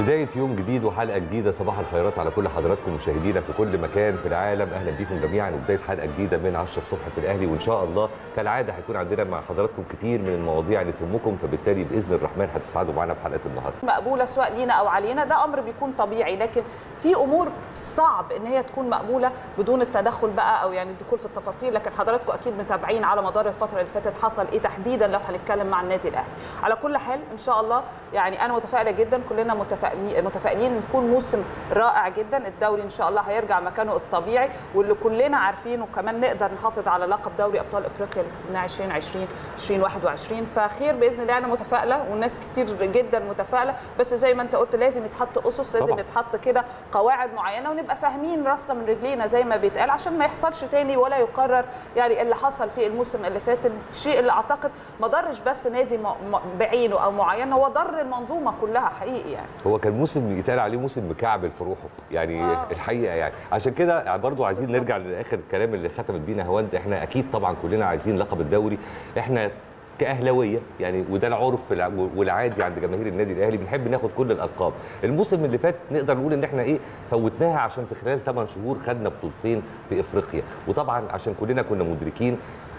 بداية يوم جديد وحلقة جديدة صباح الخيرات على كل حضراتكم مشاهدينا في كل مكان في العالم أهلا بكم جميعا وبداية حلقة جديدة من 10 الصبح في الأهلي وإن شاء الله كالعادة هيكون عندنا مع حضراتكم كتير من المواضيع اللي تهمكم فبالتالي بإذن الرحمن هتسعدوا معانا في حلقة النهاردة مقبوله سواء لينا او علينا ده امر بيكون طبيعي لكن في امور صعب ان هي تكون مقبوله بدون التدخل بقى او يعني الدخول في التفاصيل لكن حضراتكم اكيد متابعين على مدار الفتره اللي فاتت حصل ايه تحديدا لو هنتكلم مع النادي الاهلي على كل حال ان شاء الله يعني انا متفائله جدا كلنا متفائلين متفائلين نكون موسم رائع جدا الدوري ان شاء الله هيرجع مكانه الطبيعي واللي كلنا عارفينه وكمان نقدر نحافظ على لقب دوري ابطال افريقيا اللي كسبناه 2020 2021 فخير باذن الله انا متفائله والناس كتير جدا متفائله بس زي ما انت قلت لازم يتحط اسس لازم طبعاً. يتحط كده قواعد معينه ونبقى فاهمين راسنا من رجلينا زي ما بيتقال عشان ما يحصلش تاني ولا يكرر يعني اللي حصل في الموسم اللي فات الشيء اللي اعتقد ما ضرش بس نادي م- م- بعينه او معين هو ضر المنظومه كلها حقيقي يعني هو كان موسم يتقال عليه موسم مكعبل في روحه يعني آه. الحقيقه يعني عشان كده برضو عايزين نرجع لاخر الكلام اللي ختمت بينا هوند احنا اكيد طبعا كلنا عايزين لقب الدوري احنا كاهلاويه يعني وده العرف الع- والعادي عند جماهير النادي الاهلي بنحب ناخد كل الالقاب الموسم اللي فات نقدر نقول ان احنا ايه فوتناها عشان في خلال 8 شهور خدنا بطولتين في افريقيا وطبعا عشان كلنا كنا مدركين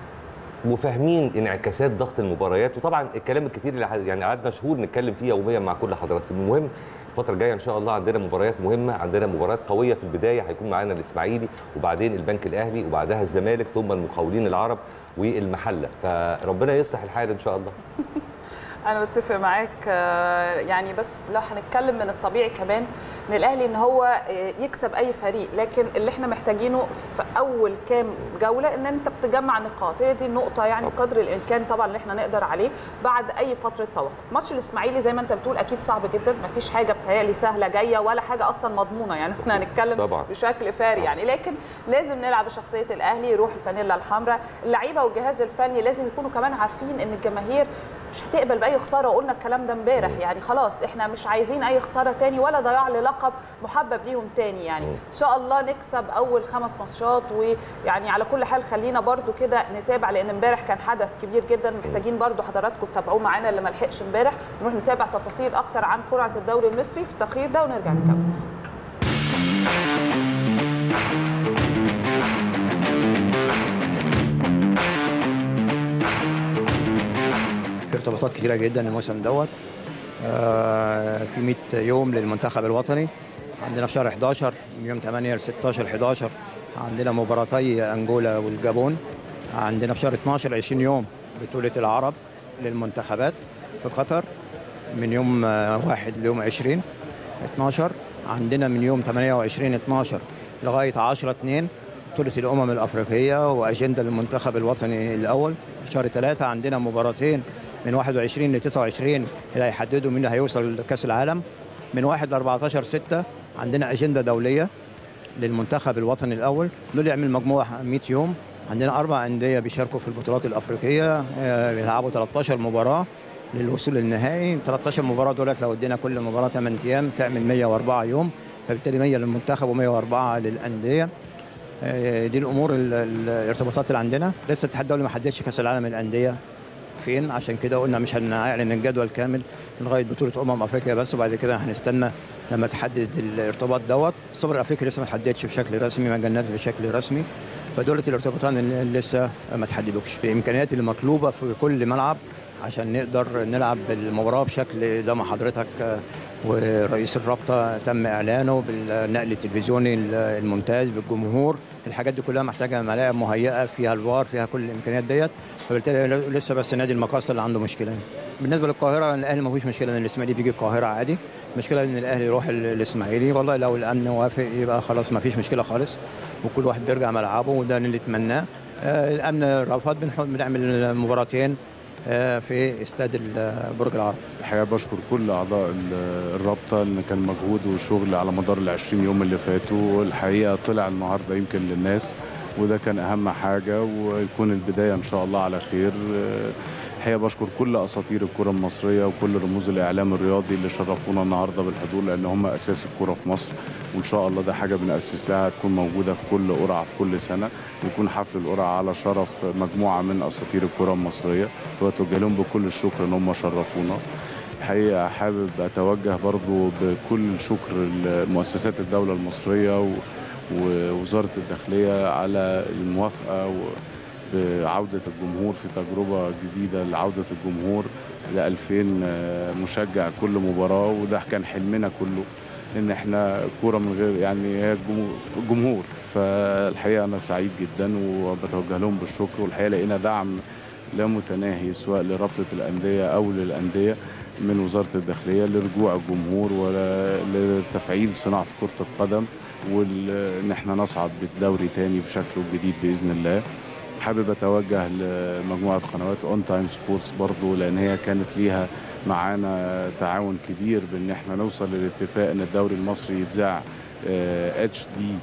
وفاهمين انعكاسات ضغط المباريات وطبعا الكلام الكتير اللي ح- يعني قعدنا شهور نتكلم فيه يوميا مع كل حضراتكم المهم الفترة الجاية إن شاء الله عندنا مباريات مهمة، عندنا مباريات قوية في البداية هيكون معانا الإسماعيلي وبعدين البنك الأهلي وبعدها الزمالك ثم المقاولين العرب والمحلة، فربنا يصلح الحال إن شاء الله. انا بتفق معاك آه، يعني بس لو هنتكلم من الطبيعي كمان ان الاهلي ان هو آه، يكسب اي فريق لكن اللي احنا محتاجينه في اول كام جوله ان انت بتجمع نقاط هي دي النقطه يعني طبعا. قدر الامكان طبعا اللي احنا نقدر عليه بعد اي فتره توقف ماتش الاسماعيلي زي ما انت بتقول اكيد صعب جدا ما فيش حاجه بتهيألي سهله جايه ولا حاجه اصلا مضمونه يعني احنا هنتكلم طبعا. بشكل فاري يعني لكن لازم نلعب بشخصيه الاهلي يروح الفانيلا الحمراء اللعيبه والجهاز الفني لازم يكونوا كمان عارفين ان الجماهير مش هتقبل باي خساره وقلنا الكلام ده امبارح يعني خلاص احنا مش عايزين اي خساره تاني ولا ضياع للقب محبب ليهم تاني يعني مم. ان شاء الله نكسب اول خمس ماتشات ويعني على كل حال خلينا برضو كده نتابع لان امبارح كان حدث كبير جدا محتاجين برضو حضراتكم تتابعوه معانا اللي ما لحقش امبارح نروح نتابع تفاصيل اكتر عن قرعه الدوري المصري في التقرير ده ونرجع نكمل في ارتباطات كتيرة جدا الموسم دوت آه، في 100 يوم للمنتخب الوطني عندنا في شهر 11 من يوم 8 ل 16 11 عندنا مباراتي انجولا والجابون عندنا في شهر 12 20 يوم بطولة العرب للمنتخبات في قطر من يوم آه، 1 ليوم 20 12 عندنا من يوم 28 12 لغاية 10 2 بطولة الأمم الأفريقية وأجندة للمنتخب الوطني الأول شهر 3 عندنا مباراتين من 21 ل 29 اللي هيحددوا مين اللي هيوصل لكأس العالم من 1 ل 14 6 عندنا أجندة دولية للمنتخب الوطني الأول دول يعمل مجموعة 100 يوم عندنا أربع أندية بيشاركوا في البطولات الأفريقية آه، بيلعبوا 13 مباراة للوصول للنهائي 13 مباراة دولت لو ادينا كل مباراة 8 أيام تعمل 104 يوم فبالتالي 100 للمنتخب و104 للأندية آه، دي الامور ال- ال- الارتباطات اللي عندنا لسه الاتحاد الدولي ما حددش كاس العالم للانديه فين عشان كده قلنا مش هنعلن الجدول كامل لغايه بطوله امم افريقيا بس وبعد كده هنستنى لما تحدد الارتباط دوت السوبر الافريقي لسه ما تحددش بشكل رسمي ما جناش بشكل رسمي فدولة الارتباطات اللي لسه ما تحددوش الامكانيات اللي مطلوبه في كل ملعب عشان نقدر نلعب المباراه بشكل ده مع حضرتك آه، ورئيس الرابطه تم اعلانه بالنقل التلفزيوني الممتاز بالجمهور الحاجات دي كلها محتاجه ملاعب مهيئه فيها الفار فيها كل الامكانيات ديت فبالتالي لسه بس نادي المقاصه اللي عنده مشكله بالنسبه للقاهره الاهلي ما فيش مشكله ان الاسماعيلي بيجي القاهره عادي مشكله ان الاهلي يروح ال- الاسماعيلي والله لو الامن وافق يبقى خلاص ما فيش مشكله خالص وكل واحد بيرجع ملعبه وده اللي نتمناه آه، الامن رفض بنحاول بنعمل مباراتين آه، في استاد ال- برج العرب الحقيقه بشكر كل اعضاء ال- الرابطه ان كان مجهود وشغل على مدار ال 20 يوم اللي فاتوا والحقيقه طلع النهارده يمكن للناس وده كان اهم حاجه ويكون البدايه ان شاء الله على خير الحقيقه بشكر كل اساطير الكره المصريه وكل رموز الاعلام الرياضي اللي شرفونا النهارده بالحضور لان هم اساس الكره في مصر وان شاء الله ده حاجه بناسس لها تكون موجوده في كل قرعه في كل سنه ويكون حفل القرعه على شرف مجموعه من اساطير الكره المصريه واتوجه لهم بكل الشكر ان هم شرفونا الحقيقة حابب أتوجه برضو بكل شكر لمؤسسات الدولة المصرية و- ووزارة الداخلية على الموافقة و- بعودة الجمهور في تجربة جديدة لعودة الجمهور ل 2000 مشجع كل مباراة وده كان حلمنا كله ان احنا كوره من غير يعني هي الجمهور- الجمهور فالحقيقه انا سعيد جدا وبتوجه لهم بالشكر والحقيقه لقينا دعم لا متناهي سواء لرابطه الانديه او للانديه من وزاره الداخليه لرجوع الجمهور ولتفعيل صناعه كره القدم وان احنا نصعد بالدوري تاني بشكله الجديد باذن الله حابب اتوجه لمجموعه قنوات اون تايم سبورتس برضو لان هي كانت ليها معانا تعاون كبير بان احنا نوصل للاتفاق ان الدوري المصري يتذاع اتش دي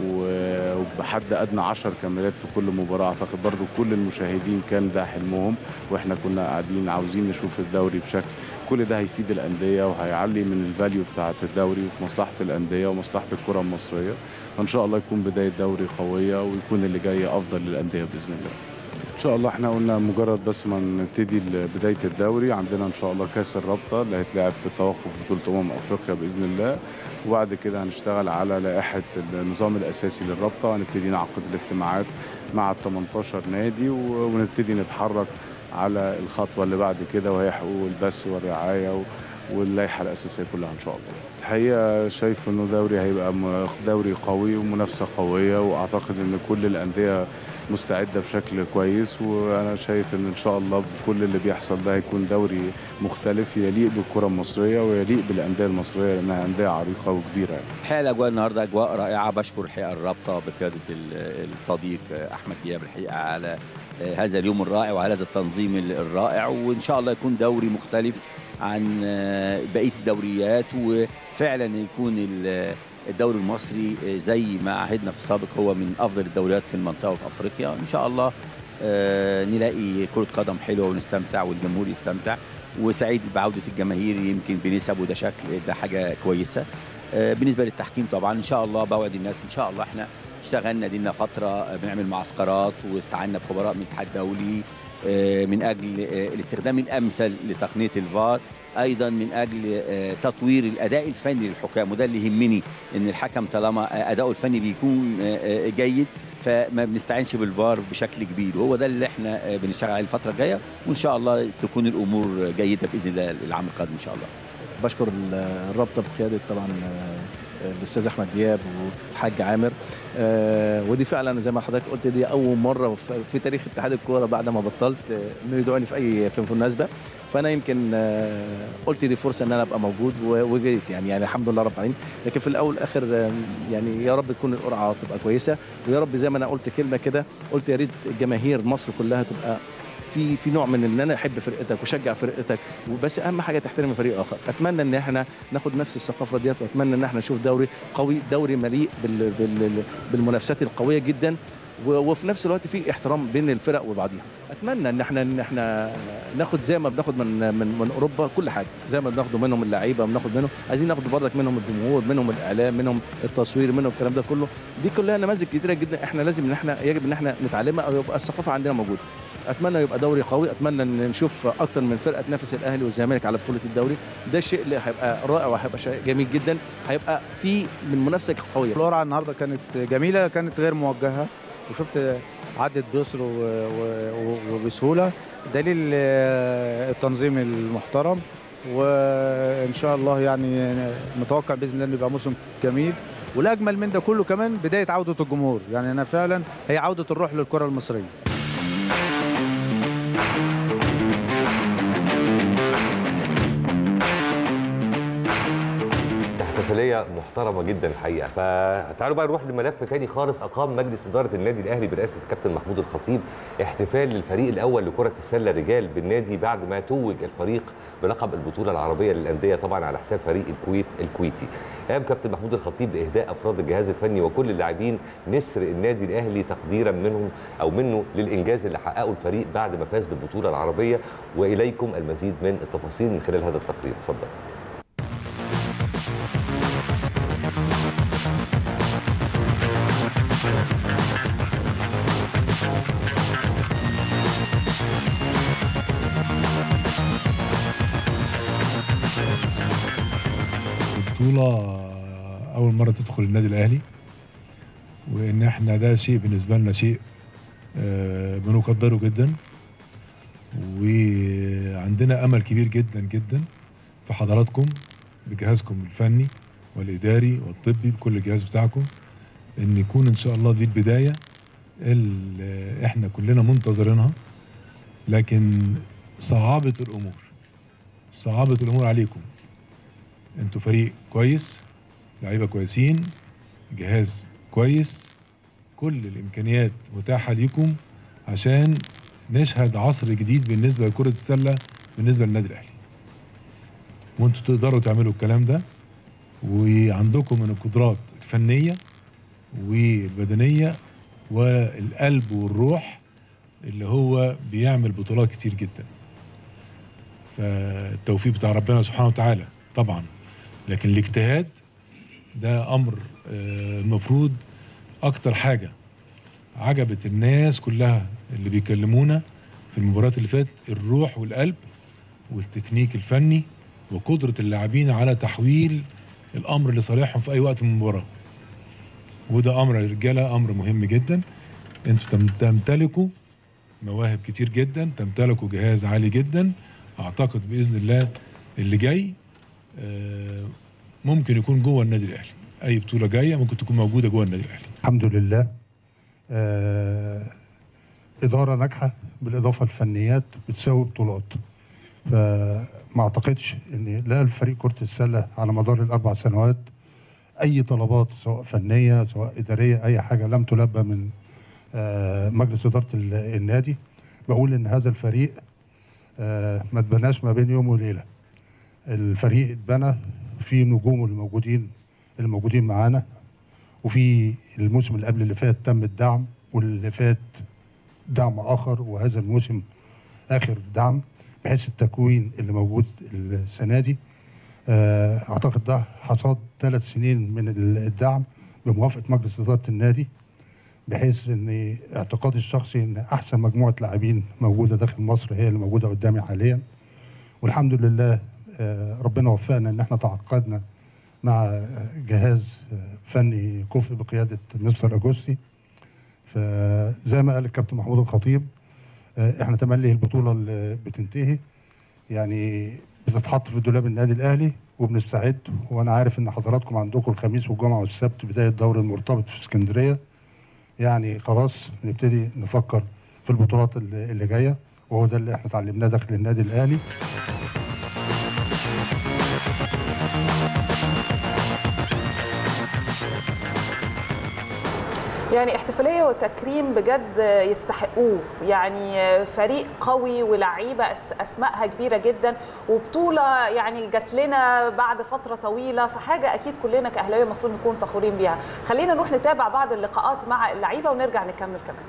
وبحد ادنى 10 كاميرات في كل مباراه اعتقد برضو كل المشاهدين كان ده حلمهم واحنا كنا قاعدين عاوزين نشوف الدوري بشكل كل ده هيفيد الانديه وهيعلي من الفاليو بتاعه الدوري وفي مصلحه الانديه ومصلحه الكره المصريه وان شاء الله يكون بدايه دوري قويه ويكون اللي جاي افضل للانديه باذن الله ان شاء الله احنا قلنا مجرد بس ما نبتدي بدايه الدوري عندنا ان شاء الله كاس الرابطه اللي هيتلعب في توقف بطوله امم افريقيا باذن الله وبعد كده هنشتغل على لائحه النظام الاساسي للرابطه هنبتدي نعقد الاجتماعات مع ال 18 نادي و- ونبتدي نتحرك على الخطوه اللي بعد كده وهي حقوق البث والرعايه و- واللائحه الاساسيه كلها ان شاء الله. الحقيقه شايف انه دوري هيبقى م- دوري قوي ومنافسه قويه واعتقد ان كل الانديه مستعده بشكل كويس وانا شايف ان ان شاء الله بكل اللي بيحصل ده هيكون دوري مختلف يليق بالكره المصريه ويليق بالانديه المصريه لانها انديه عريقه وكبيره يعني. الحقيقه الاجواء النهارده اجواء رائعه بشكر الحقيقه الرابطه بقياده ال- الصديق احمد دياب الحقيقه على هذا اليوم الرائع وعلى هذا التنظيم ال- الرائع وان شاء الله يكون دوري مختلف عن بقيه الدوريات وفعلا يكون ال- الدوري المصري زي ما عهدنا في السابق هو من افضل الدوريات في المنطقه وفي افريقيا ان شاء الله آه، نلاقي كره قدم حلوه ونستمتع والجمهور يستمتع وسعيد بعوده الجماهير يمكن بنسب وده شكل ده حاجه كويسه آه، بالنسبه للتحكيم طبعا ان شاء الله بوعد الناس ان شاء الله احنا اشتغلنا دينا فتره آه، بنعمل معسكرات واستعنا بخبراء من الاتحاد الدولي آه، من اجل آه، الاستخدام الامثل لتقنيه الفار ايضا من اجل آه، تطوير الاداء الفني للحكام وده اللي يهمني ان الحكم طالما آه، اداؤه الفني بيكون آه، آه، جيد فما بنستعينش بالفار بشكل كبير وهو ده اللي احنا آه، بنشتغل عليه الفتره الجايه وان شاء الله تكون الامور جيده باذن الله العام القادم ان شاء الله بشكر ال- الرابطه بقياده طبعا آه، الاستاذ احمد دياب والحاج عامر آه، ودي فعلا زي ما حضرتك قلت دي اول مره في- في تاريخ اتحاد الكوره بعد ما بطلت آه، انه يدعوني في اي في مناسبه فانا يمكن آه، قلت دي فرصه ان انا ابقى موجود و- وجيت يعني يعني الحمد لله رب العالمين لكن في الاول والاخر آه، يعني يا رب تكون القرعه تبقى كويسه ويا رب زي ما انا قلت كلمه كده قلت يا ريت جماهير مصر كلها تبقى في في نوع من ان انا احب فرقتك واشجع فرقتك وبس اهم حاجه تحترم فريق اخر اتمنى ان احنا ناخد نفس الثقافه ديت واتمنى ان احنا نشوف دوري قوي دوري مليء بال بال بالمنافسات القويه جدا و- وفي نفس الوقت في احترام بين الفرق وبعضيها اتمنى ان احنا ان احنا ناخد زي ما بناخد من من من اوروبا كل حاجه زي ما بناخده منهم اللعيبه بناخد منهم عايزين ناخد برضك منهم الجمهور منهم الاعلام منهم التصوير منهم الكلام ده كله دي كلها نماذج كتيره جدا احنا لازم ان احنا يجب ان احنا نتعلمها او يبقى الثقافه عندنا موجوده اتمنى يبقى دوري قوي اتمنى ان نشوف اكتر من فرقه تنافس الاهلي والزمالك على بطوله الدوري ده الشيء اللي هيبقى رائع وهيبقى شيء جميل جدا هيبقى في من منافسه قويه القرعه النهارده كانت جميله كانت غير موجهه وشفت عدت بيسر و- و- و- وبسهوله دليل آه، التنظيم المحترم وان شاء الله يعني متوقع باذن الله انه يبقى موسم جميل والاجمل من ده كله كمان بدايه عوده الجمهور يعني انا فعلا هي عوده الروح للكره المصريه احتفاليه محترمه جدا الحقيقه فتعالوا بقى نروح لملف تاني خالص اقام مجلس اداره النادي الاهلي برئاسه الكابتن محمود الخطيب احتفال للفريق الاول لكره السله رجال بالنادي بعد ما توج الفريق بلقب البطوله العربيه للانديه طبعا على حساب فريق الكويت الكويتي قام كابتن محمود الخطيب باهداء افراد الجهاز الفني وكل اللاعبين نسر النادي الاهلي تقديرا منهم او منه للانجاز اللي حققه الفريق بعد ما فاز بالبطوله العربيه واليكم المزيد من التفاصيل من خلال هذا التقرير اتفضل بطولة أول مرة تدخل النادي الأهلي وإن إحنا ده شيء بالنسبة لنا شيء آه، بنقدره جدا وعندنا أمل كبير جدا جدا في حضراتكم بجهازكم الفني والإداري والطبي بكل الجهاز بتاعكم إن يكون إن شاء الله دي البداية اللي إحنا كلنا منتظرينها لكن صعابة الأمور صعابة الأمور عليكم انتوا فريق كويس لعيبه كويسين جهاز كويس كل الامكانيات متاحه ليكم عشان نشهد عصر جديد بالنسبه لكره السله بالنسبه للنادي الاهلي وانتوا تقدروا تعملوا الكلام ده وعندكم من القدرات الفنيه والبدنيه والقلب والروح اللي هو بيعمل بطولات كتير جدا فالتوفيق بتاع ربنا سبحانه وتعالى طبعا لكن الاجتهاد ده امر آه، المفروض اكتر حاجه عجبت الناس كلها اللي بيكلمونا في المباريات اللي فاتت الروح والقلب والتكنيك الفني وقدره اللاعبين على تحويل الامر لصالحهم في اي وقت من المباراه وده امر يا رجاله امر مهم جدا انتوا تم- تمتلكوا مواهب كتير جدا تمتلكوا جهاز عالي جدا اعتقد باذن الله اللي جاي آه، ممكن يكون جوه النادي الاهلي اي بطوله جايه ممكن تكون موجوده جوه النادي الاهلي الحمد لله آه إدارة ناجحة بالإضافة للفنيات بتساوي بطولات فما أعتقدش إن لا الفريق كرة السلة على مدار الأربع سنوات أي طلبات سواء فنية سواء إدارية أي حاجة لم تلبى من آه مجلس إدارة ال- النادي بقول إن هذا الفريق آه ما اتبناش ما بين يوم وليلة الفريق اتبنى في نجومه الموجودين الموجودين معانا وفي الموسم اللي قبل اللي فات تم الدعم واللي فات دعم اخر وهذا الموسم اخر دعم بحيث التكوين اللي موجود السنه دي آه، اعتقد ده حصاد ثلاث سنين من الدعم بموافقه مجلس اداره النادي بحيث ان اعتقادي الشخصي ان احسن مجموعه لاعبين موجوده داخل مصر هي اللي موجوده قدامي حاليا والحمد لله آه، ربنا وفقنا ان احنا تعاقدنا مع جهاز فني كفء بقياده مستر اجوستي فزي ما قال الكابتن محمود الخطيب آه، احنا تملي البطوله اللي بتنتهي يعني بتتحط في دولاب النادي الاهلي وبنستعد وانا عارف ان حضراتكم عندكم الخميس والجمعه والسبت بدايه دوري المرتبط في اسكندريه يعني خلاص نبتدي نفكر في البطولات اللي اللي جايه وهو ده اللي احنا اتعلمناه داخل النادي الاهلي يعني احتفاليه وتكريم بجد يستحقوه يعني فريق قوي ولعيبه أس- اسمائها كبيره جدا وبطوله يعني جات لنا بعد فتره طويله فحاجه اكيد كلنا كاهلاويه المفروض نكون فخورين بيها خلينا نروح نتابع بعض اللقاءات مع اللعيبه ونرجع نكمل كمان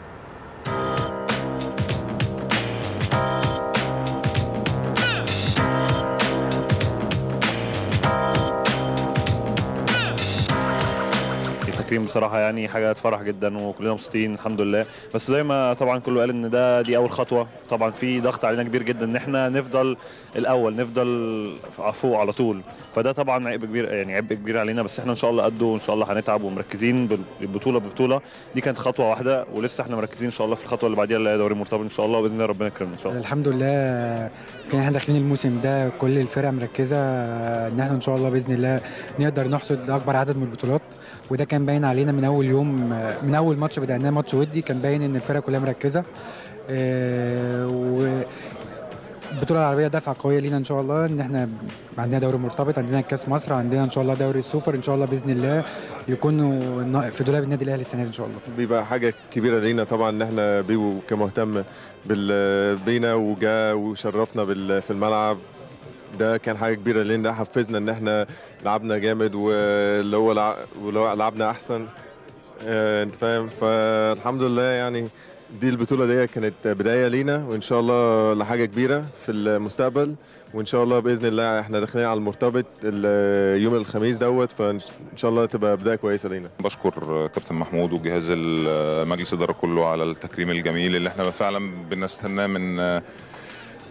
التكريم بصراحه يعني حاجه تفرح جدا وكلنا مبسوطين الحمد لله بس زي ما طبعا كله قال ان ده دي اول خطوه طبعا في ضغط علينا كبير جدا ان احنا نفضل الاول نفضل فوق على طول فده طبعا عبء كبير يعني عبء كبير علينا بس احنا ان شاء الله قده وان شاء الله هنتعب ومركزين بالبطوله ببطوله دي كانت خطوه واحده ولسه احنا مركزين ان شاء الله في الخطوه اللي بعديها اللي هي دوري مرتبط ان شاء الله باذن الله ربنا يكرمنا ان شاء الله الحمد لله كان احنا داخلين الموسم ده كل الفرق مركزه ان احنا ان شاء الله باذن الله نقدر نحصد اكبر عدد من البطولات وده كان باين علينا من اول يوم من اول ماتش بدأناه ماتش ودي كان باين ان الفرق كلها مركزه آه، و البطوله العربيه دفعه قويه لينا ان شاء الله ان احنا عندنا دوري مرتبط عندنا كاس مصر عندنا ان شاء الله دوري السوبر ان شاء الله باذن الله يكونوا في دولاب النادي الاهلي السنه دي ان شاء الله بيبقى حاجة كبيرة لينا طبعا ان احنا بيبو كمهتم بال- بينا وجا وشرفنا بال- في الملعب ده كان حاجة كبيرة لينا حفزنا ان احنا لعبنا جامد واللي هو لع- واللي هو لعبنا احسن آه، انت فاهم فالحمد لله يعني دي البطولة دي كانت بداية لينا وان شاء الله لحاجة كبيرة في المستقبل وان شاء الله باذن الله احنا داخلين على المرتبط ال- يوم الخميس دوت فان شاء الله تبقى بداية كويسة لينا بشكر كابتن محمود وجهاز ال- مجلس الاداره كله على التكريم الجميل اللي احنا فعلا بنستناه من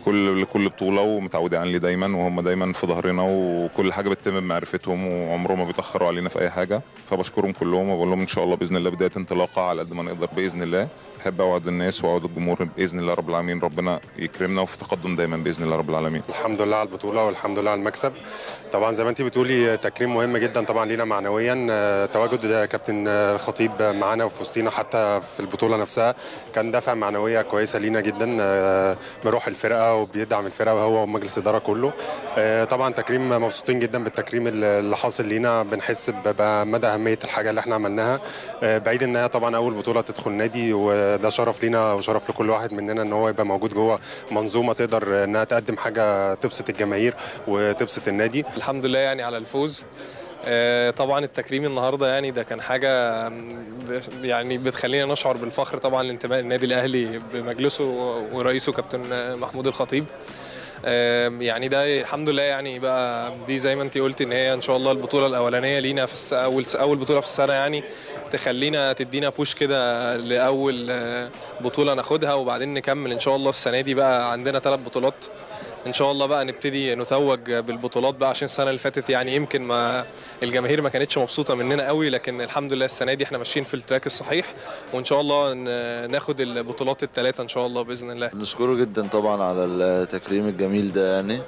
كل لكل بطوله ومتعودين عليه دايما وهم دايما في ظهرنا وكل حاجه بتتم بمعرفتهم وعمرهم ما بيتاخروا علينا في اي حاجه فبشكرهم كلهم وبقول لهم ان شاء الله باذن الله بدايه انطلاقه على قد ما نقدر باذن الله بحب اوعد الناس واوعد الجمهور باذن الله رب العالمين ربنا يكرمنا وفي تقدم دايما باذن الله رب العالمين الحمد لله على البطوله والحمد لله على المكسب طبعا زي ما انت بتقولي تكريم مهم جدا طبعا لينا معنويا آه، تواجد كابتن الخطيب معانا وفي وسطينا حتى في البطوله نفسها كان دافع معنويه كويسه لينا جدا آه، بروح الفرقه وبيدعم الفرقه هو ومجلس الاداره كله آه، طبعا تكريم مبسوطين جدا بالتكريم اللي حاصل لينا بنحس ب- بمدى اهميه الحاجه اللي احنا عملناها آه، بعيد انها طبعا اول بطوله تدخل نادي وده شرف لينا وشرف لكل واحد مننا ان هو يبقى موجود جوه منظومه تقدر انها تقدم حاجه تبسط الجماهير وتبسط النادي الحمد لله يعني على الفوز آه، طبعا التكريم النهارده يعني ده كان حاجه م، ب- يعني بتخلينا نشعر بالفخر طبعا لانتماء النادي الاهلي بمجلسه ورئيسه كابتن محمود الخطيب آم، يعني ده الحمد لله يعني بقى دي زي ما انت قلت ان هي ان شاء الله البطوله الاولانيه لينا في الس- اول اول بطوله في السنه يعني تخلينا تدينا بوش كده لاول آه، بطوله ناخدها وبعدين نكمل ان شاء الله السنه دي بقى عندنا ثلاث بطولات ان شاء الله بقى نبتدي نتوج بالبطولات بقى عشان السنه اللي فاتت يعني يمكن ما الجماهير ما كانتش مبسوطه مننا قوي لكن الحمد لله السنه دي احنا ماشيين في التراك الصحيح وان شاء الله ن- ناخد البطولات الثلاثه ان شاء الله باذن الله نشكره جدا طبعا على التكريم الجميل ده يعني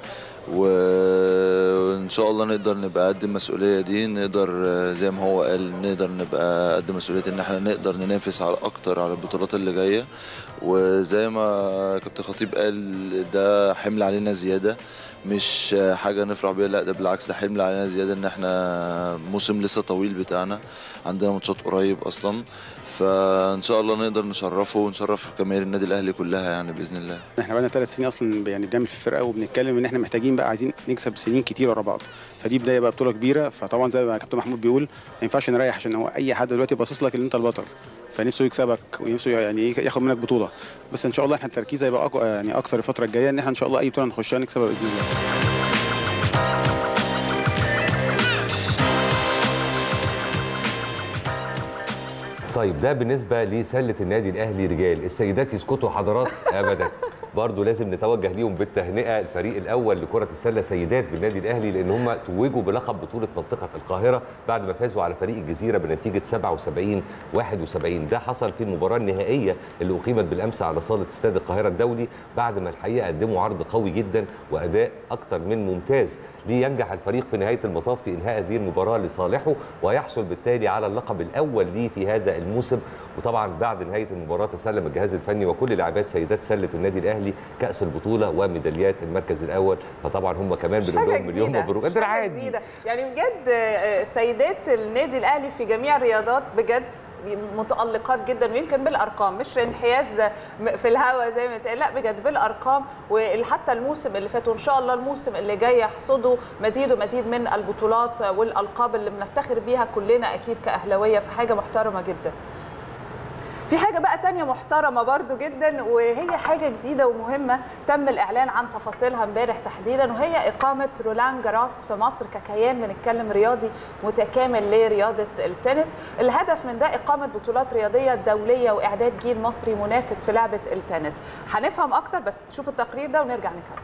وان شاء الله نقدر نبقى قد المسؤوليه دي نقدر آه، زي ما هو قال نقدر نبقى قد مسؤوليه ان احنا نقدر ننافس على اكتر على البطولات اللي جايه وزي ما كابتن خطيب قال ده حمل علينا زياده مش حاجه نفرح بيها لا ده بالعكس ده حمل علينا زياده ان احنا موسم لسه طويل بتاعنا عندنا ماتشات قريب اصلا فان شاء الله نقدر نشرفه ونشرف جماهير النادي الاهلي كلها يعني باذن الله احنا بقالنا ثلاث سنين اصلا يعني بنعمل في الفرقه وبنتكلم ان احنا محتاجين بقى عايزين نكسب سنين كتير ورا بعض فدي بدايه بقى بطوله كبيره فطبعا زي ما كابتن محمود بيقول ما ينفعش نريح عشان هو اي حد دلوقتي باصص لك ان انت البطل فنفسه يكسبك ونفسه يعني ياخد منك بطوله بس ان شاء الله احنا التركيز هيبقى أقوى يعني اكتر الفتره الجايه ان احنا ان شاء الله اي بطوله نخشها نكسبها باذن الله طيب ده بالنسبه لسله النادي الاهلي رجال السيدات يسكتوا حضرات ابدا برضه لازم نتوجه ليهم بالتهنئه الفريق الاول لكره السله سيدات بالنادي الاهلي لان هم توجوا بلقب بطوله منطقه القاهره بعد ما فازوا على فريق الجزيره بنتيجه 77 71 ده حصل في المباراه النهائيه اللي اقيمت بالامس على صاله استاد القاهره الدولي بعد ما الحقيقه قدموا عرض قوي جدا واداء اكثر من ممتاز لينجح الفريق في نهايه المطاف في انهاء هذه المباراه لصالحه ويحصل بالتالي على اللقب الاول ليه في هذا الموسم وطبعا بعد نهايه المباراه تسلم الجهاز الفني وكل لاعبات سيدات سله النادي الاهلي كاس البطوله وميداليات المركز الاول فطبعا هم كمان بنقول حاجة لهم مليون جديدة، مبروك مش ده حاجة عادي جديدة. يعني بجد آه، سيدات النادي الاهلي في جميع الرياضات بجد متألقات جدا ويمكن بالارقام مش انحياز في الهوا زي ما اتقال لا بجد بالارقام وحتى الموسم اللي فات وان شاء الله الموسم اللي جاي يحصدوا مزيد ومزيد من البطولات والالقاب اللي بنفتخر بيها كلنا اكيد كاهلاويه في حاجه محترمه جدا في حاجة بقى تانية محترمة برضو جدا وهي حاجة جديدة ومهمة تم الإعلان عن تفاصيلها امبارح تحديدا وهي إقامة رولان جراس في مصر ككيان بنتكلم رياضي متكامل لرياضة التنس الهدف من ده إقامة بطولات رياضية دولية وإعداد جيل مصري منافس في لعبة التنس هنفهم أكتر بس شوفوا التقرير ده ونرجع نكمل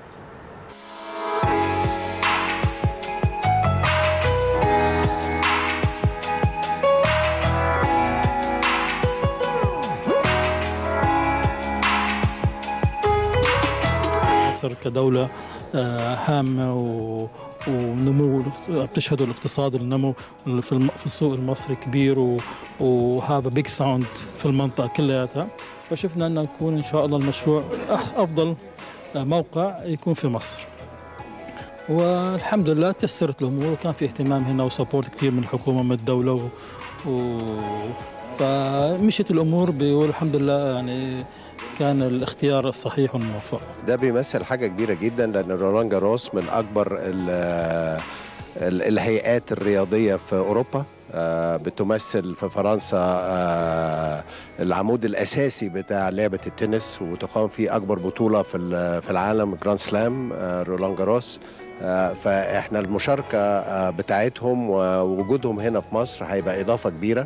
مصر كدولة آه، هامة و- ونمو بتشهد الاقتصاد النمو في الم- في السوق المصري كبير وهذا بيج ساوند في المنطقة كلياتها فشفنا أن يكون إن شاء الله المشروع أح- أفضل آه، موقع يكون في مصر والحمد لله تسرت الأمور وكان في اهتمام هنا وسبورت كثير من الحكومة من الدولة و... و... فمشيت الأمور والحمد لله يعني كان الاختيار الصحيح والموفق ده بيمثل حاجة كبيرة جدا لأن رولان جاروس من أكبر ال- ال- الهيئات الرياضية في أوروبا آه، بتمثل في فرنسا آه، العمود الأساسي بتاع لعبة التنس وتقام فيه أكبر بطولة في ال- في العالم جراند سلام آه، رولان جاروس آه، فاحنا المشاركة آه، بتاعتهم ووجودهم هنا في مصر هيبقى إضافة كبيرة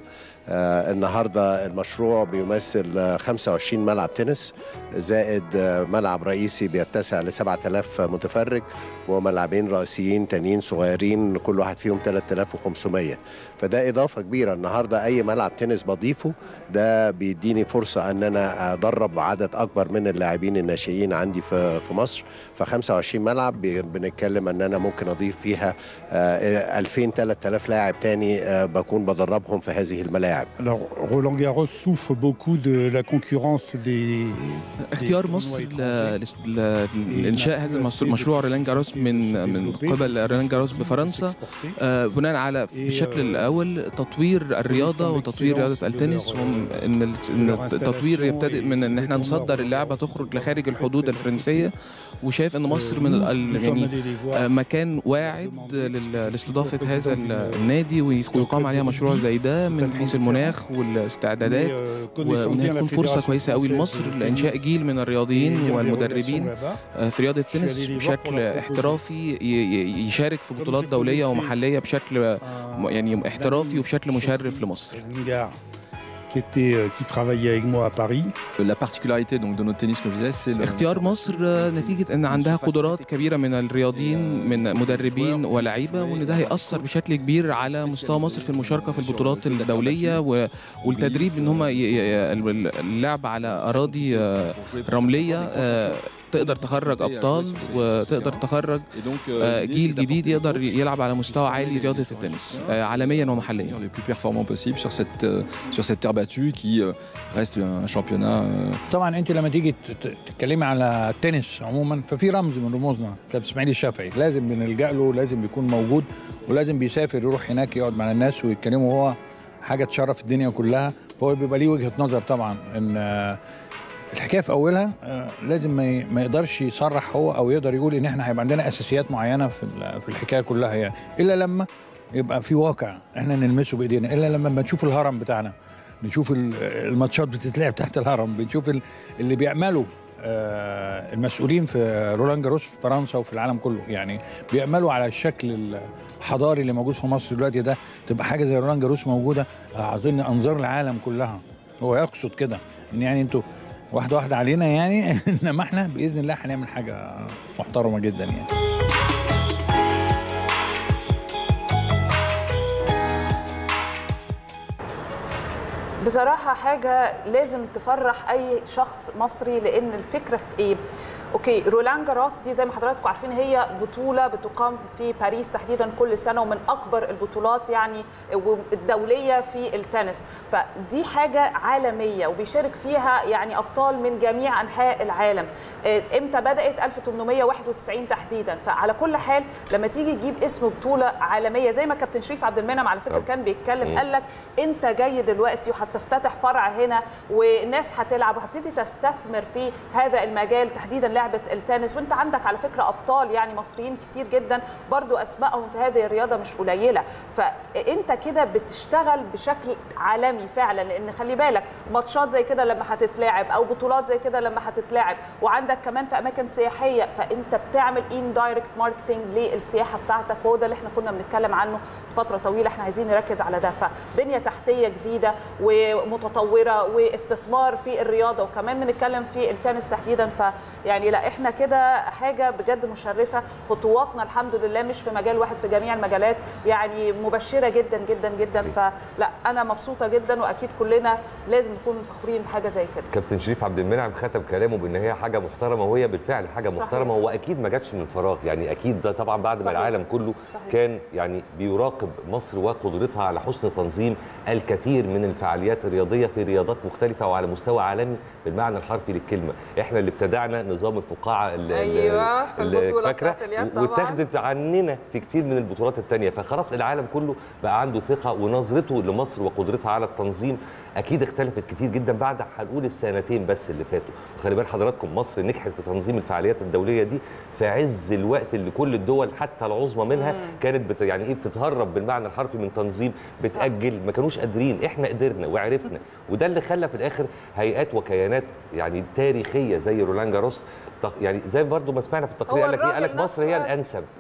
آه، النهارده المشروع بيمثل آه، 25 ملعب تنس زائد آه، ملعب رئيسي بيتسع ل 7000 متفرج وملعبين رئيسيين تانيين صغيرين كل واحد فيهم 3500 فده اضافه كبيره النهارده اي ملعب تنس بضيفه ده بيديني فرصه ان انا ادرب عدد اكبر من اللاعبين الناشئين عندي في في مصر ف 25 ملعب بي- بنتكلم ان انا ممكن اضيف فيها آه، 2000 3000 لاعب تاني آه، بكون بدربهم في هذه الملاعب Alors, Roland Garros souffre beaucoup de la concurrence des. اختيار مصر ل- لس- ل- لانشاء هذا المس- المشروع رولان جاروس من من قبل رولان جاروس بفرنسا آه، بناء على بشكل الاول تطوير الرياضه وتطوير رياضه التنس وان ال- إن التطوير يبتدئ من ان احنا نصدر اللعبه تخرج لخارج الحدود الفرنسيه وشايف ان مصر من ال- يعني آه، مكان واعد لل- لاستضافه هذا ال- النادي ويقام عليها مشروع زي ده من حيث المناخ والاستعدادات وان هي تكون فرصه كويسه قوي لمصر لانشاء جيل من الرياضيين والمدربين آه، في رياضه التنس بشكل احترافي ي- ي- يشارك في بطولات دوليه ومحليه بشكل آه، يعني احترافي وبشكل مشرف لمصر qui, était, euh, qui travaillait avec moi à Paris. La particularité donc, de notre tennis, comme je disais, c'est le... اختيار مصر آه، نتيجة أن عندها قدرات كبيرة من الرياضيين من مدربين ولاعيبة وأن ده هيأثر بشكل كبير على مستوى مصر في المشاركة في البطولات الدولية و- والتدريب أن هم ي- ي- اللعب على أراضي آه، رملية آه، تقدر تخرج أبطال وتقدر تخرج آه، جيل جديد يقدر يلعب على مستوى عالي رياضة التنس آه، عالميا ومحليا le plus performant possible sur cette, euh, sur cette terre battue qui euh, reste un championnat euh, طبعا انت لما تيجي ت- ت- تتكلمي على التنس عموما ففي رمز من رموزنا كابتن اسماعيل الشافعي لازم بنلجا له لازم يكون موجود ولازم بيسافر يروح هناك يقعد مع الناس ويتكلموا هو حاجه تشرف الدنيا كلها فهو بيبقى ليه وجهه نظر طبعا ان آه، الحكايه في اولها آه، لازم ما ي- ما يقدرش يصرح هو او يقدر يقول ان احنا هيبقى عندنا اساسيات معينه في ال- في الحكايه كلها يعني الا لما يبقى في واقع احنا نلمسه بايدينا الا لما نشوف الهرم بتاعنا نشوف ال- الماتشات بتتلعب تحت الهرم بنشوف ال- اللي بيعملوا آه، المسؤولين في رولان جاروس في فرنسا وفي العالم كله يعني بيعملوا على الشكل الحضاري اللي موجود في مصر دلوقتي ده تبقى حاجه زي رولان جاروس موجوده اظن انظار العالم كلها هو يقصد كده ان يعني انتوا واحده واحده علينا يعني انما احنا باذن الله هنعمل حاجه محترمه جدا يعني بصراحة حاجة لازم تفرح أي شخص مصري لأن الفكرة في إيه؟ اوكي رولان جاروس دي زي ما حضراتكم عارفين هي بطوله بتقام في باريس تحديدا كل سنه ومن اكبر البطولات يعني الدوليه في التنس فدي حاجه عالميه وبيشارك فيها يعني ابطال من جميع انحاء العالم آه، امتى بدات 1891 تحديدا فعلى كل حال لما تيجي تجيب اسم بطوله عالميه زي ما كابتن شريف عبد المنعم على فكره طب. كان بيتكلم مم. قال لك انت جاي دلوقتي وهتفتتح فرع هنا والناس هتلعب وهتبتدي تستثمر في هذا المجال تحديدا لعبه التنس وانت عندك على فكره ابطال يعني مصريين كتير جدا برضو اسمائهم في هذه الرياضه مش قليله فانت كده بتشتغل بشكل عالمي فعلا لان خلي بالك ماتشات زي كده لما هتتلعب او بطولات زي كده لما هتتلعب وعندك كمان في اماكن سياحيه فانت بتعمل ان دايركت ماركتنج للسياحه بتاعتك وهو ده اللي احنا كنا بنتكلم عنه فتره طويله احنا عايزين نركز على ده فبنيه تحتيه جديده ومتطوره واستثمار في الرياضه وكمان بنتكلم في التنس تحديدا فيعني لا احنا كده حاجه بجد مشرفه خطواتنا الحمد لله مش في مجال واحد في جميع المجالات يعني مبشره جدا جدا جدا فلا انا مبسوطه جدا واكيد كلنا لازم نكون فخورين بحاجه زي كده كابتن شريف عبد المنعم ختم كلامه بان هي حاجه محترمه وهي بالفعل حاجه صحيح. محترمه واكيد ما جاتش من فراغ يعني اكيد ده طبعا بعد ما صحيح. العالم كله صحيح. كان يعني بيراقب مصر وقدرتها على حسن تنظيم الكثير من الفعاليات الرياضيه في رياضات مختلفه وعلى مستوى عالمي بالمعنى الحرفي للكلمه احنا اللي ابتدعنا نظام الفقاعه ال- ال- أيوة، في ال- البطولة فاكره بتاعت اليد طبعاً. واتاخدت عننا في كتير من البطولات الثانيه فخلاص العالم كله بقى عنده ثقه ونظرته لمصر وقدرتها على التنظيم اكيد اختلفت كتير جدا بعد هنقول السنتين بس اللي فاتوا وخلي بال حضراتكم مصر نجحت في تنظيم الفعاليات الدوليه دي في عز الوقت اللي كل الدول حتى العظمى منها مم. كانت بت يعني ايه بتتهرب بالمعنى الحرفي من تنظيم بتاجل ما كانوش قادرين احنا قدرنا وعرفنا وده اللي خلى في الاخر هيئات وكيانات يعني تاريخيه زي رولان جاروس تق- يعني زي برضو ما سمعنا في التقرير هو قال لك ايه قال لك الراجل مصر هي نفسه- الانسب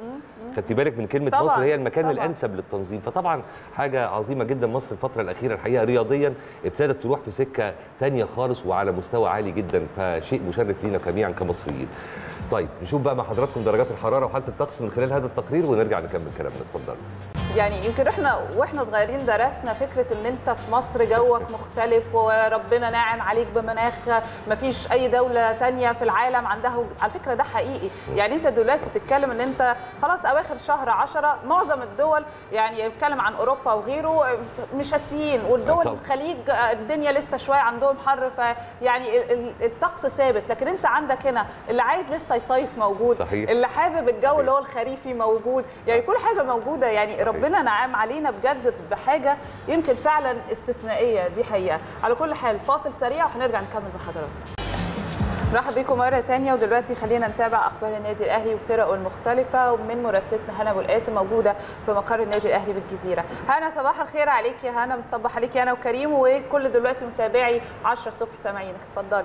خدتي بالك من كلمه طبعاً، مصر هي المكان طبعاً. الانسب للتنظيم فطبعا حاجه عظيمه جدا مصر الفتره الاخيره الحقيقه رياضيا ابتدت تروح في سكه تانية خالص وعلى مستوى عالي جدا فشيء مشرف لينا جميعا كمصريين طيب نشوف بقى مع حضراتكم درجات الحراره وحاله الطقس من خلال هذا التقرير ونرجع نكمل كلامنا اتفضلوا يعني يمكن احنا واحنا صغيرين درسنا فكره ان انت في مصر جوك مختلف وربنا ناعم عليك بمناخ ما فيش اي دوله تانية في العالم عندها على فكره ده حقيقي يعني انت دلوقتي بتتكلم ان انت خلاص اواخر شهر 10 معظم الدول يعني بتكلم عن اوروبا وغيره مشتيين والدول طبعاً. الخليج الدنيا لسه شويه عندهم حر فيعني ال- ال- الطقس ثابت لكن انت عندك هنا اللي عايز لسه يصيف موجود صحيح. اللي حابب الجو اللي هو الخريفي موجود يعني كل حاجه موجوده يعني ربنا نعم علينا بجد بحاجه يمكن فعلا استثنائيه دي حقيقه على كل حال فاصل سريع وهنرجع نكمل بحضراتكم نرحب بيكم مرة تانية ودلوقتي خلينا نتابع أخبار النادي الأهلي وفرقه المختلفة ومن مراسلتنا هنا أبو القاسم موجودة في مقر النادي الأهلي بالجزيرة. هنا صباح الخير عليك يا هنا متصبح عليك أنا وكريم وكل دلوقتي متابعي 10 الصبح سامعينك اتفضلي.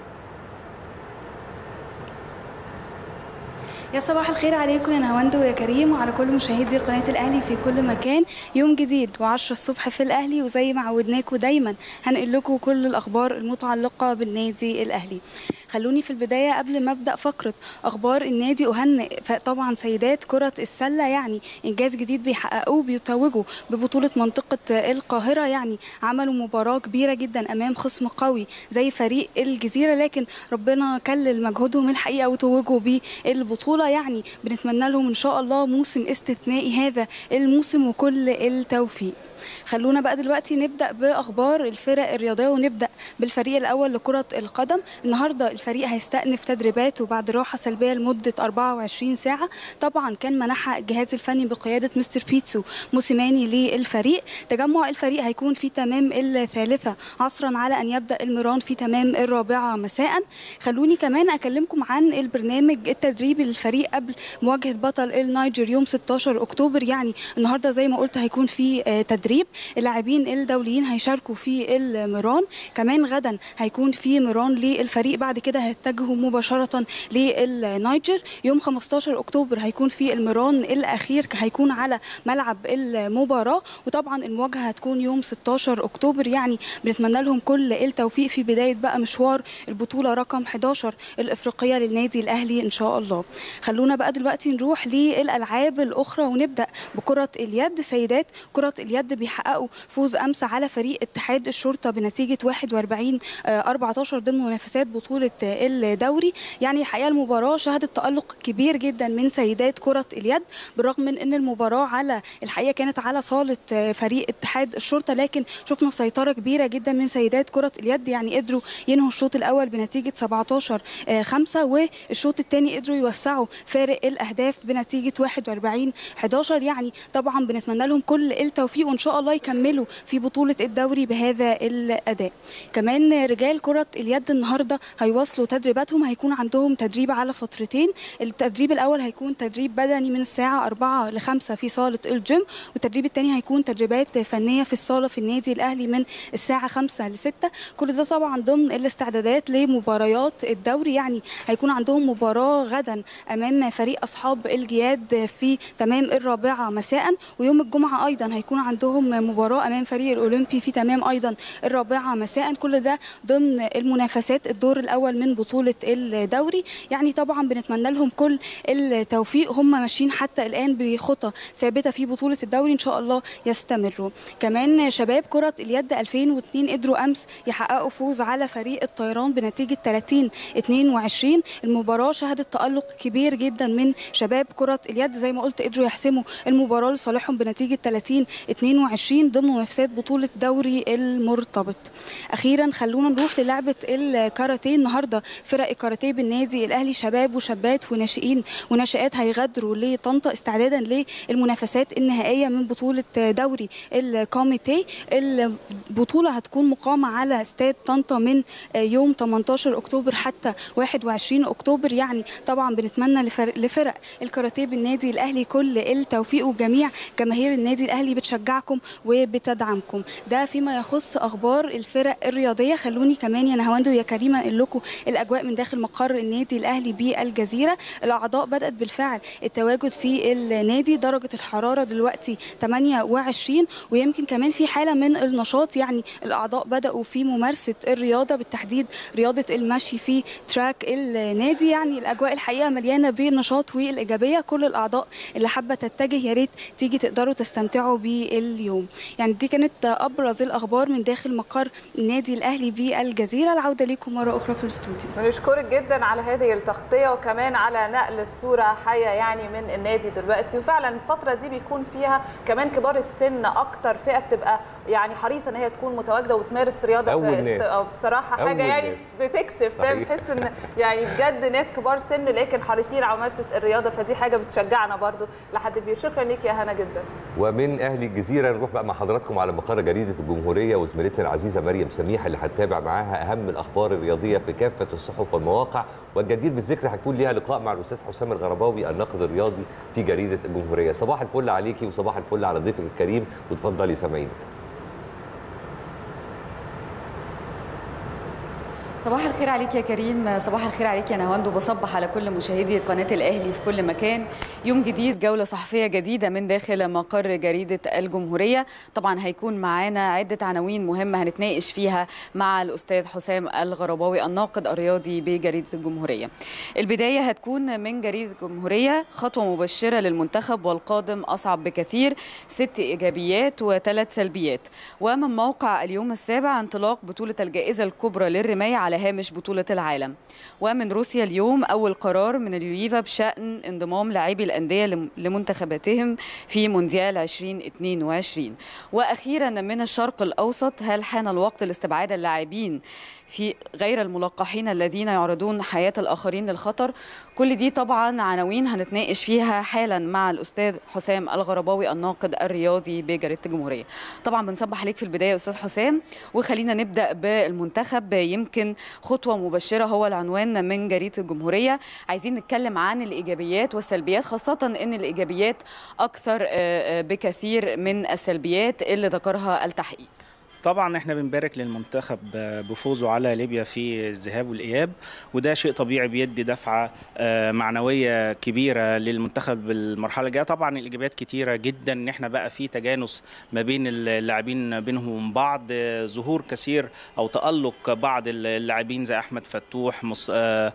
يا صباح الخير عليكم يا نهاوند ويا كريم وعلى كل مشاهدي قناة الأهلي في كل مكان يوم جديد و10 الصبح في الأهلي وزي ما عودناكم دايما هنقل لكم كل الأخبار المتعلقة بالنادي الأهلي خلوني في البداية قبل ما أبدأ فقرة أخبار النادي أهنئ طبعا سيدات كرة السلة يعني إنجاز جديد بيحققوه بيتوجوا ببطولة منطقة القاهرة يعني عملوا مباراة كبيرة جدا أمام خصم قوي زي فريق الجزيرة لكن ربنا كلل مجهودهم الحقيقة وتوجوا بالبطولة يعني بنتمنى لهم إن شاء الله موسم استثنائي هذا الموسم وكل التوفيق خلونا بقى دلوقتي نبدا باخبار الفرق الرياضيه ونبدا بالفريق الاول لكره القدم النهارده الفريق هيستأنف تدريباته بعد راحه سلبيه لمده 24 ساعه طبعا كان منحها الجهاز الفني بقياده مستر بيتسو موسيماني للفريق تجمع الفريق هيكون في تمام الثالثه عصرا على ان يبدا المران في تمام الرابعه مساء خلوني كمان اكلمكم عن البرنامج التدريبي للفريق قبل مواجهه بطل النيجر يوم 16 اكتوبر يعني النهارده زي ما قلت هيكون في آه، تدريب اللاعبين الدوليين هيشاركوا في المران كمان غدا هيكون في مران للفريق بعد كده هيتجهوا مباشره للنيجر يوم 15 اكتوبر هيكون في المران الاخير هيكون على ملعب المباراه وطبعا المواجهه هتكون يوم 16 اكتوبر يعني بنتمنى لهم كل التوفيق في بدايه بقى مشوار البطوله رقم 11 الافريقيه للنادي الاهلي ان شاء الله خلونا بقى دلوقتي نروح للالعاب الاخرى ونبدا بكره اليد سيدات كره اليد بيحققوا فوز امس على فريق اتحاد الشرطه بنتيجه 41 آه، 14 ضمن منافسات بطوله آه، الدوري يعني الحقيقه المباراه شهدت تالق كبير جدا من سيدات كره اليد بالرغم من ان المباراه على الحقيقه كانت على صاله آه، فريق اتحاد الشرطه لكن شفنا سيطره كبيره جدا من سيدات كره اليد يعني قدروا ينهوا الشوط الاول بنتيجه 17 5 والشوط الثاني قدروا يوسعوا فارق الاهداف بنتيجه 41 11 يعني طبعا بنتمنى لهم كل التوفيق وان شاء الله يكملوا في بطوله الدوري بهذا الاداء كمان رجال كره اليد النهارده هيواصلوا تدريباتهم هيكون عندهم تدريب على فترتين التدريب الاول هيكون تدريب بدني من الساعه 4 ل 5 في صاله الجيم والتدريب الثاني هيكون تدريبات فنيه في الصاله في النادي الاهلي من الساعه 5 ل 6 كل ده طبعا ضمن الاستعدادات لمباريات الدوري يعني هيكون عندهم مباراه غدا امام فريق اصحاب الجياد في تمام الرابعه مساء ويوم الجمعه ايضا هيكون عندهم مباراه امام فريق الاولمبي في تمام ايضا الرابعه مساء كل ده ضمن المنافسات الدور الاول من بطوله الدوري يعني طبعا بنتمنى لهم كل التوفيق هم ماشيين حتى الان بخطى ثابته في بطوله الدوري ان شاء الله يستمروا كمان شباب كره اليد 2002 قدروا امس يحققوا فوز على فريق الطيران بنتيجه 30 22 المباراه شهدت تالق كبير جدا من شباب كره اليد زي ما قلت قدروا يحسموا المباراه لصالحهم بنتيجه 30 22 ضمن منافسات بطوله دوري المرتبط اخيرا خلونا نروح للعبه الكاراتيه النهارده فرق الكاراتيه بالنادي الاهلي شباب وشابات وناشئين وناشئات هيغادروا لطنطا استعدادا للمنافسات النهائيه من بطوله دوري الكوميتي البطوله هتكون مقامه على استاد طنطا من يوم 18 اكتوبر حتى 21 اكتوبر يعني طبعا بنتمنى لفرق, لفرق الكاراتيه بالنادي الاهلي كل التوفيق وجميع جماهير النادي الاهلي بتشجعكم بتشجيعكم وبتدعمكم ده فيما يخص اخبار الفرق الرياضيه خلوني كمان يا نهاوند ويا كريم انقل لكم الاجواء من داخل مقر النادي الاهلي بالجزيره الاعضاء بدات بالفعل التواجد في النادي درجه الحراره دلوقتي 28 ويمكن كمان في حاله من النشاط يعني الاعضاء بداوا في ممارسه الرياضه بالتحديد رياضه المشي في تراك النادي يعني الاجواء الحقيقه مليانه بالنشاط والايجابيه كل الاعضاء اللي حابه تتجه يا ريت تيجي تقدروا تستمتعوا باليوم يعني دي كانت ابرز الاخبار من داخل مقر النادي الاهلي بالجزيره العوده ليكم مره اخرى في الاستوديو بنشكرك جدا على هذه التغطيه وكمان على نقل الصوره حيه يعني من النادي دلوقتي وفعلا الفتره دي بيكون فيها كمان كبار السن اكتر فئه بتبقى يعني حريصه ان هي تكون متواجده وتمارس رياضه أول في- ناس. أو بصراحه أول حاجه يعني ناس. بتكسب فاهم صحيح. تحس ان يعني بجد ناس كبار سن لكن حريصين على ممارسه الرياضه فدي حاجه بتشجعنا برضو لحد كبير شكرا ليك يا هنا جدا ومن اهل الجزيره نروح بقى مع حضراتكم على مقر جريده الجمهوريه وزميلتنا العزيزه مريم سميح اللي هتتابع معاها اهم الاخبار الرياضيه في كافه الصحف والمواقع والجدير بالذكر هيكون ليها لقاء مع الاستاذ حسام الغرباوي الناقد الرياضي في جريده الجمهوريه صباح الفل عليكي وصباح الفل على ضيفك الكريم وتفضلي سامعينك صباح الخير عليك يا كريم صباح الخير عليك يا نهاوند وبصبح على كل مشاهدي قناة الأهلي في كل مكان يوم جديد جولة صحفية جديدة من داخل مقر جريدة الجمهورية طبعا هيكون معانا عدة عناوين مهمة هنتناقش فيها مع الأستاذ حسام الغرباوي الناقد الرياضي بجريدة الجمهورية البداية هتكون من جريدة الجمهورية خطوة مبشرة للمنتخب والقادم أصعب بكثير ست إيجابيات وثلاث سلبيات ومن موقع اليوم السابع انطلاق بطولة الجائزة الكبرى للرماية على هامش بطولة العالم ومن روسيا اليوم أول قرار من اليويفا بشأن انضمام لاعبي الأندية لم- لمنتخباتهم في مونديال 2022 وأخيرا من الشرق الأوسط هل حان الوقت لاستبعاد اللاعبين في غير الملقحين الذين يعرضون حياة الآخرين للخطر كل دي طبعا عناوين هنتناقش فيها حالا مع الأستاذ حسام الغرباوي الناقد الرياضي بجريدة الجمهورية طبعا بنصبح عليك في البداية يا أستاذ حسام وخلينا نبدأ بالمنتخب يمكن خطوة مبشرة هو العنوان من جريدة الجمهورية عايزين نتكلم عن الإيجابيات والسلبيات خاصة أن الإيجابيات أكثر آه، آه، بكثير من السلبيات اللي ذكرها التحقيق طبعا احنا بنبارك للمنتخب بفوزه على ليبيا في الذهاب والاياب وده شيء طبيعي بيدي دفعه آه، معنويه كبيره للمنتخب المرحله الجايه طبعا الايجابيات كتيره جدا ان احنا بقى في تجانس ما بين اللاعبين بينهم وبين بعض آه، ظهور كثير او تالق بعض اللاعبين زي احمد فتوح مص- آه،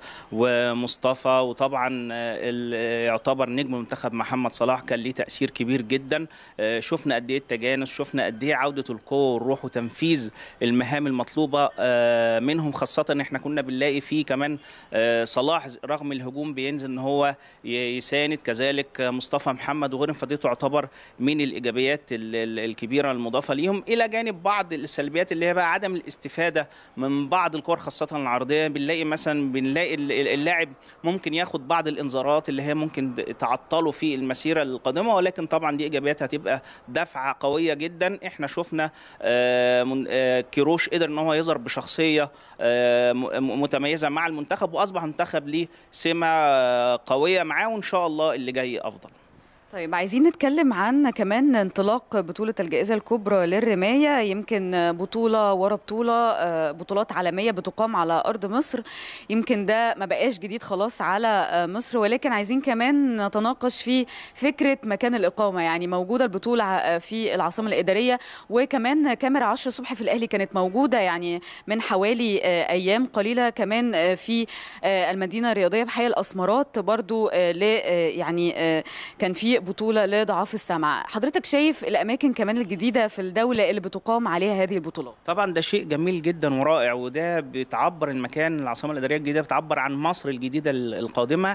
ومصطفى وطبعا آه، ال- يعتبر نجم المنتخب محمد صلاح كان ليه تاثير كبير جدا آه، شفنا قد ايه التجانس شفنا قد ايه عوده القوه والروح وتنفيذ المهام المطلوبه آه، منهم خاصه ان احنا كنا بنلاقي فيه كمان آه، صلاح رغم الهجوم بينزل ان هو ي- يساند كذلك آه، مصطفى محمد وغيرهم فدي تعتبر من الايجابيات ال- ال- الكبيره المضافه ليهم الى جانب بعض السلبيات اللي هي بقى عدم الاستفاده من بعض الكور خاصه العرضيه بنلاقي مثلا بنلاقي ال- ال- اللاعب ممكن ياخد بعض الانذارات اللي هي ممكن تعطله في المسيره القادمه ولكن طبعا دي ايجابيات هتبقى دفعه قويه جدا احنا شفنا آه، من- آه، كيروش قدر ان هو يظهر بشخصيه آه، م- م- متميزه مع المنتخب واصبح منتخب ليه سمه آه، قويه معاه وان شاء الله اللي جاي افضل طيب عايزين نتكلم عن كمان انطلاق بطولة الجائزة الكبرى للرماية يمكن بطولة ورا بطولة آه، بطولات عالمية بتقام على أرض مصر يمكن ده ما بقاش جديد خلاص على آه، مصر ولكن عايزين كمان نتناقش في فكرة مكان الإقامة يعني موجودة البطولة آه، في العاصمة الإدارية وكمان كاميرا 10 الصبح في الأهلي كانت موجودة يعني من حوالي آه، أيام قليلة كمان آه، في آه، المدينة الرياضية في حي الأسمرات برضو آه، ل آه، يعني آه، كان في بطولة لضعاف السمع حضرتك شايف الأماكن كمان الجديدة في الدولة اللي بتقام عليها هذه البطولات طبعا ده شيء جميل جدا ورائع وده بتعبر المكان العاصمه الاداريه الجديده بتعبر عن مصر الجديده ال- القادمه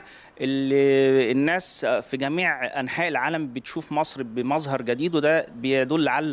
اللي الناس في جميع انحاء العالم بتشوف مصر بمظهر جديد وده بيدل على ال-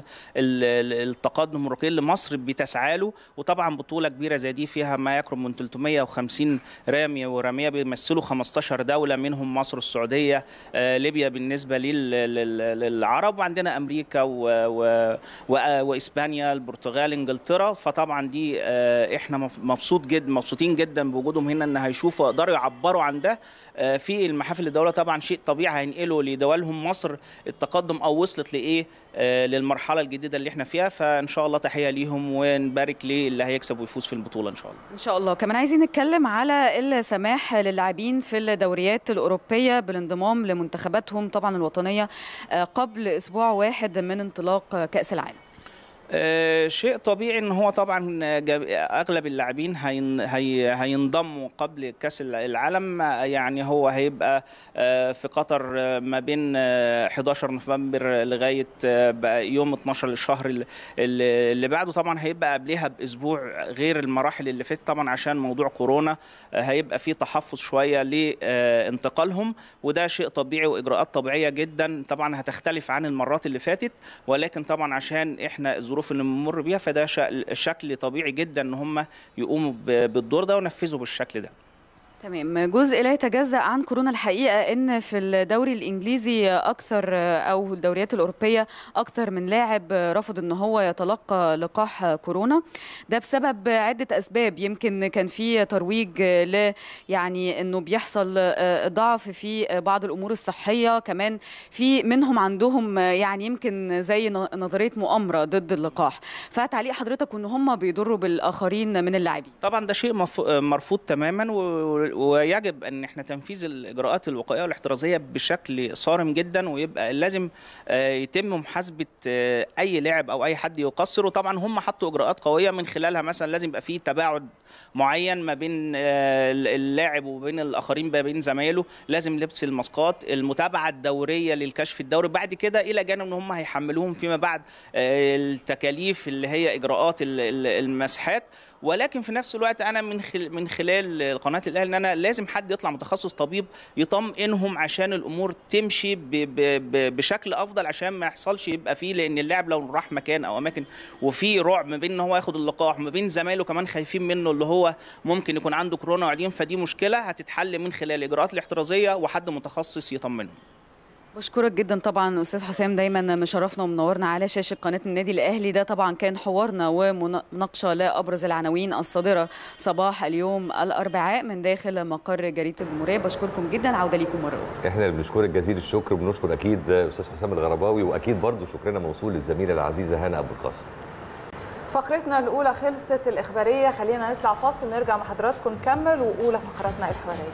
ال- التقدم الرقي اللي مصر بتسعى له وطبعا بطوله كبيره زي دي فيها ما يقرب من 350 راميه وراميه بيمثلوا 15 دوله منهم مصر السعوديه آه، ليبيا بالنسبه بالنسبه لل- لل- للعرب وعندنا امريكا و... و... و... واسبانيا البرتغال انجلترا فطبعا دي آه، احنا مف- مبسوط جدا مبسوطين جدا بوجودهم هنا ان هيشوفوا يقدروا يعبروا عن ده آه، في المحافل الدوله طبعا شيء طبيعي هينقلوا لدولهم مصر التقدم او وصلت لايه آه، للمرحله الجديده اللي احنا فيها فان شاء الله تحيه ليهم ونبارك للي هيكسب ويفوز في البطوله ان شاء الله ان شاء الله كمان عايزين نتكلم على السماح للاعبين في الدوريات الاوروبيه بالانضمام لمنتخباتهم طبعا الوطنيه آه، قبل اسبوع واحد من انطلاق كاس العالم آه، شيء طبيعي ان هو طبعا جاب- اغلب اللاعبين هين هي هينضموا قبل كاس العالم آه، يعني هو هيبقى آه، في قطر آه، ما بين آه، 11 نوفمبر لغايه آه، بقى يوم 12 للشهر ال- ال- اللي بعده طبعا هيبقى قبلها باسبوع غير المراحل اللي فاتت طبعا عشان موضوع كورونا آه، هيبقى في تحفظ شويه لانتقالهم وده شيء طبيعي واجراءات طبيعيه جدا طبعا هتختلف عن المرات اللي فاتت ولكن طبعا عشان احنا الظروف اللي بنمر بيها فده شا- شكل طبيعي جدا ان هم يقوموا ب- بالدور ده ونفذوا بالشكل ده تمام جزء لا يتجزأ عن كورونا الحقيقة ان في الدوري الانجليزي اكثر او الدوريات الاوروبية اكثر من لاعب رفض ان هو يتلقى لقاح كورونا ده بسبب عدة اسباب يمكن كان في ترويج ل يعني انه بيحصل ضعف في بعض الامور الصحية كمان في منهم عندهم يعني يمكن زي نظرية مؤامرة ضد اللقاح فتعليق حضرتك ان هم بيضروا بالاخرين من اللاعبين طبعا ده شيء مف- مرفوض تماما و- ويجب ان احنا تنفيذ الاجراءات الوقائيه والاحترازيه بشكل صارم جدا ويبقى لازم آه، يتم محاسبه آه، اي لاعب او اي حد يقصر وطبعا هم حطوا اجراءات قويه من خلالها مثلا لازم يبقى في تباعد معين ما بين آه، اللاعب وبين الاخرين ما بين زمايله لازم لبس الماسكات المتابعه الدوريه للكشف الدوري بعد كده الى جانب ان هم هيحملوهم فيما بعد آه، التكاليف اللي هي اجراءات ال- ال- المسحات ولكن في نفس الوقت انا من خل... من خلال قناه الاهلي ان انا لازم حد يطلع متخصص طبيب يطمئنهم عشان الامور تمشي ب... ب... ب... بشكل افضل عشان ما يحصلش يبقى فيه لان اللاعب لو راح مكان او اماكن وفي رعب ما بين ان هو ياخد اللقاح وما بين زمايله كمان خايفين منه اللي هو ممكن يكون عنده كورونا وقاعدين فدي مشكله هتتحل من خلال الاجراءات الاحترازيه وحد متخصص يطمنهم بشكرك جدا طبعا استاذ حسام دايما مشرفنا ومنورنا على شاشه قناه النادي الاهلي ده طبعا كان حوارنا ومناقشه لابرز العناوين الصادره صباح اليوم الاربعاء من داخل مقر جريده الجمهوريه بشكركم جدا عوده ليكم مره اخرى احنا اللي بنشكرك جزيل الشكر وبنشكر اكيد استاذ حسام الغرباوي واكيد برضو شكرنا موصول للزميله العزيزه هنا ابو القاسم فقرتنا الاولى خلصت الاخباريه خلينا نطلع فاصل ونرجع مع حضراتكم نكمل واولى فقراتنا الاخباريه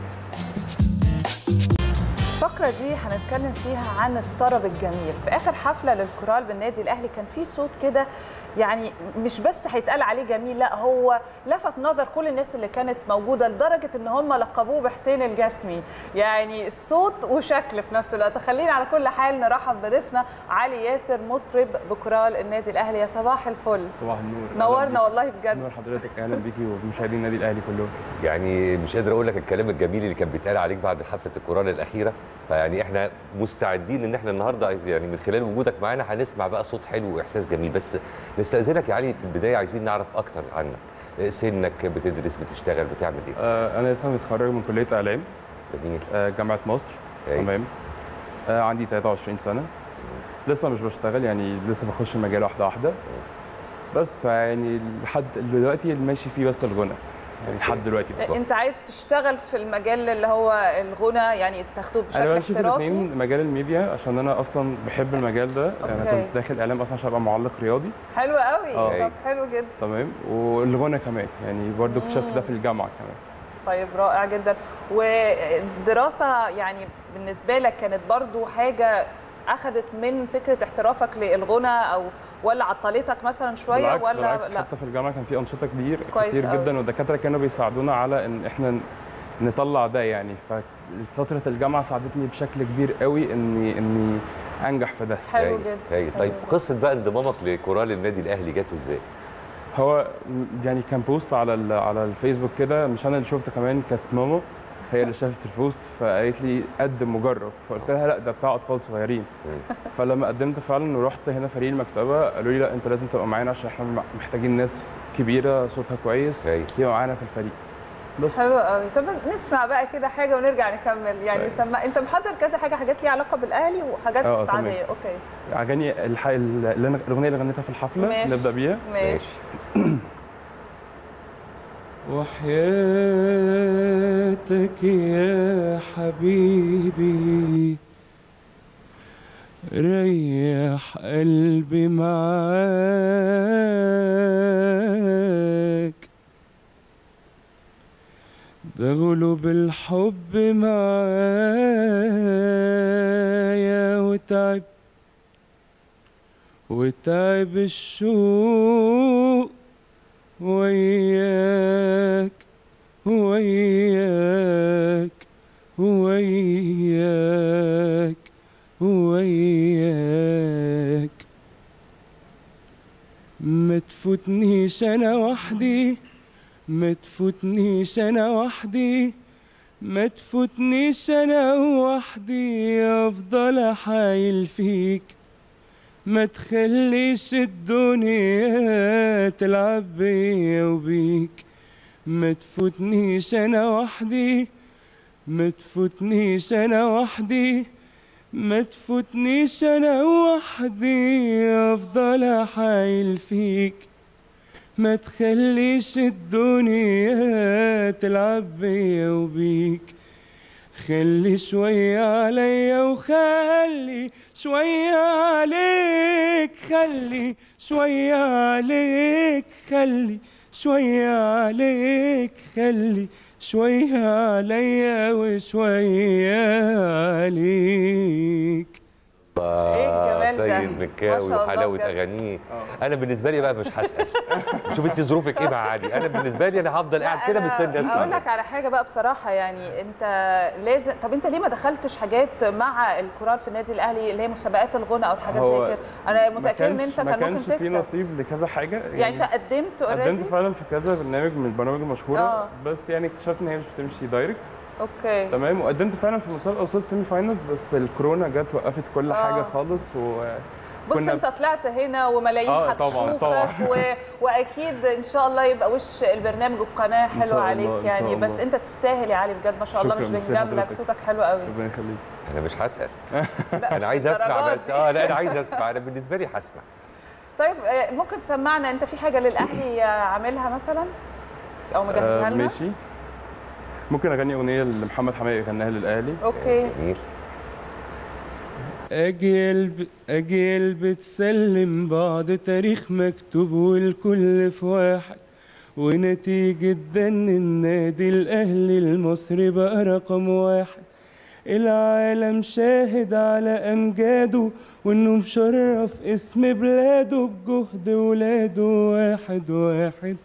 الفقرة دي هنتكلم فيها عن الطرب الجميل في آخر حفلة للكورال بالنادي الأهلي كان في صوت كده يعني مش بس هيتقال عليه جميل لا هو لفت نظر كل الناس اللي كانت موجودة لدرجة إن هم لقبوه بحسين الجسمي يعني صوت وشكل في نفس الوقت خلينا على كل حال نرحب بضيفنا علي ياسر مطرب بكورال النادي الأهلي يا صباح الفل صباح النور نورنا والله بجد نور حضرتك اهلا بيكي وبمشاهدين النادي الاهلي كلهم يعني مش قادر اقول لك الكلام الجميل اللي كان بيتقال عليك بعد حفله الكورال الاخيره فيعني احنا مستعدين ان احنا النهارده يعني من خلال وجودك معانا هنسمع بقى صوت حلو واحساس جميل بس نستاذنك يا علي في البدايه عايزين نعرف اكتر عنك سنك بتدرس بتشتغل بتعمل ايه آه انا لسه متخرج من كليه اعلام جميل آه جامعه مصر أي. تمام آه عندي 23 سنه لسه مش بشتغل يعني لسه بخش المجال واحده واحده بس يعني لحد دلوقتي اللي ماشي فيه بس الغنى يعني لحد دلوقتي بالظبط انت عايز تشتغل في المجال اللي هو الغنى يعني تاخده بشكل انا بمشي في احترافي الاثنين مجال الميديا عشان انا اصلا بحب المجال ده يعني انا أوكي. كنت داخل اعلام اصلا عشان ابقى معلق رياضي حلو قوي آه. طب حلو جدا تمام والغنى كمان يعني برضو اكتشفت مم. ده في الجامعه كمان طيب رائع جدا والدراسة يعني بالنسبة لك كانت برضو حاجة أخذت من فكرة احترافك للغنى أو ولا عطلتك مثلا شوية بالعكس ولا بالعكس لا حتى في الجامعه كان في انشطه كبير كويس كتير أوي. جدا والدكاتره كانوا بيساعدونا على ان احنا نطلع ده يعني ففتره الجامعه ساعدتني بشكل كبير قوي اني اني انجح في ده حلو هايل، جدا هايل. طيب قصه بقى انضمامك لكورال النادي الاهلي جت ازاي؟ هو م- يعني كان بوست على ال- على الفيسبوك كده مش انا اللي شفته كمان كانت ماما هي اللي شافت البوست فقالت لي قدم وجرب فقلت لها لا ده بتاع اطفال صغيرين فلما قدمت فعلا ورحت هنا فريق المكتبه قالوا لي لا انت لازم تبقى معانا عشان احنا محتاجين ناس كبيره صوتها كويس يبقى معانا في الفريق بس حلو قوي طب نسمع بقى كده حاجه ونرجع نكمل يعني طيب. سمع انت محضر كذا حاجه حاجات ليها علاقه بالاهلي وحاجات اه، تمام. عاديه اوكي اغاني الح... اللي أنا- الاغنيه اللي غنيتها في الحفله ماشي. نبدا بيها ماشي وحياتك يا حبيبي ريح قلبي معاك ده غلوب الحب معايا وتعب وتعب الشوق وياك وياك وياك وياك ما تفوتنيش انا وحدي ما تفوتنيش انا وحدي ما تفوتنيش انا وحدي افضل احايل فيك ما تخليش الدنيا تلعب بيا وبيك ما تفوتنيش انا وحدي ما تفوتنيش انا وحدي ما تفوتنيش انا وحدي افضل احايل فيك ما تخليش الدنيا تلعب بيا وبيك خلي شوية عليا وخلي شوية عليك خلي شوية عليك خلي شوية عليك خلي شوية عليا وشوية عليك الجمال ده؟ سيد مكاوي ما شاء الله وحلاوه بجد. اغانيه انا بالنسبه لي بقى مش هسال شوف انت ظروفك ايه مع علي انا بالنسبه لي انا هفضل قاعد كده مستني اقول اسمع لك على حاجه بقى بصراحه يعني انت لازم طب انت ليه ما دخلتش حاجات مع الكورال في النادي الاهلي اللي هي مسابقات الغنى او الحاجات هو زي كده انا ما متاكده ان كانش- انت ما كان كانش ممكن في تكسب نصيب لكذا حاجه يعني انت قدمت قدمت اوريدي فعلا في كذا برنامج من البرامج المشهوره آه. بس يعني اكتشفت ان هي مش بتمشي دايركت اوكي تمام وقدمت فعلا في مسابقه وصلت سيمي فاينلز بس الكورونا جت وقفت كل آه. حاجه خالص و بص كنا- انت طلعت هنا وملايين آه، هتشوفك طبعاً، طبعاً. و... واكيد ان شاء الله يبقى وش البرنامج والقناه إن حلوه شاء عليك الله، إن يعني شاء بس الله. انت تستاهل يا علي بجد ما شاء الله شكراً، مش ميرسي بنجاملك حضرتك. صوتك حلو قوي ربنا يخليك انا مش هسال انا عايز اسمع الدرجات بس دي. اه لا انا عايز اسمع انا بالنسبه لي هسمع طيب آه، ممكن تسمعنا انت في حاجه للاهلي عاملها مثلا او مجهزها آه لنا ماشي ممكن اغني اغنيه اللي محمد حماقي غناها للاهلي اوكي جميل أجيال ب... أجيال بتسلم بعض تاريخ مكتوب والكل في واحد ونتيجة ده إن النادي الأهلي المصري بقى رقم واحد العالم شاهد على أمجاده وإنه مشرف اسم بلاده بجهد ولاده واحد واحد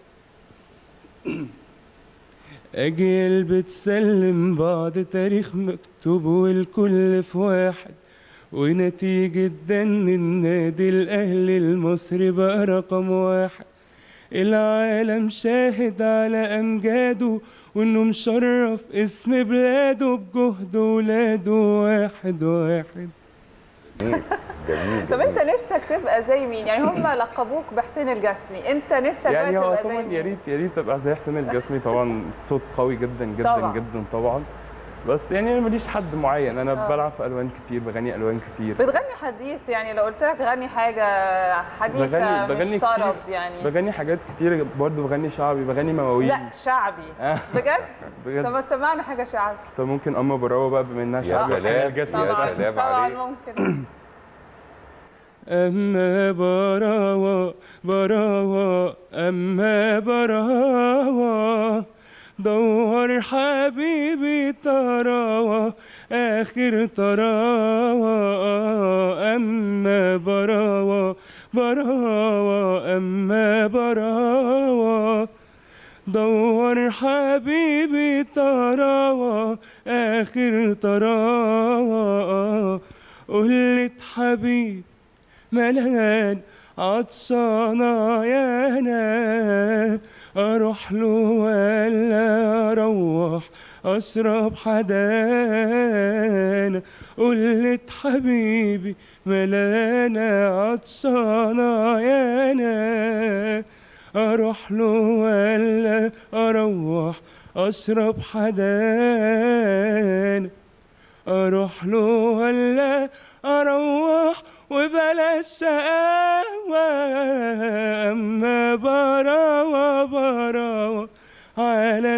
أجيال بتسلم بعض تاريخ مكتوب والكل في واحد ونتيجة ده إن النادي الأهلي المصري بقى رقم واحد العالم شاهد على أمجاده وإنه مشرف اسم بلاده بجهد ولاده واحد واحد جميل جميل طب انت نفسك تبقى زي مين يعني هم لقبوك بحسين الجسمي انت نفسك يعني بقى هو تبقى زي طبعا يا مين ريت يا ريت ابقى زي حسين الجسمي طبعا صوت قوي جدا جدا طبعاً. جدا طبعا بس يعني انا ماليش حد معين انا آه. بلعب في الوان كتير بغني الوان كتير بتغني حديث يعني لو قلت لك غني حاجه حديثه بغني بغني مش طرب كتير يعني بغني حاجات كتير برضه بغني شعبي بغني مواويل لا شعبي آه. بجد بجد طب ما تسمعنا حاجه شعبي طب ممكن اما براوه بقى بما انها يا شعبي حسين سلام، الجسمي يا بقى. سلام طبعا عليك ممكن أما براوة براوة أما براوة دور حبيبي تراوة آخر تراوة أما براوة براوة أما براوة دور حبيبي تراوة آخر تراوة قلت حبيب ملان عطشانة يا أنا أروح له ولا أروح أشرب حدانا قلت حبيبي ملانة عطشانة يا أنا أروح له ولا أروح اشرب حدانا اروح له ولا اروح وبلاش شقاوة اما براوة براوة على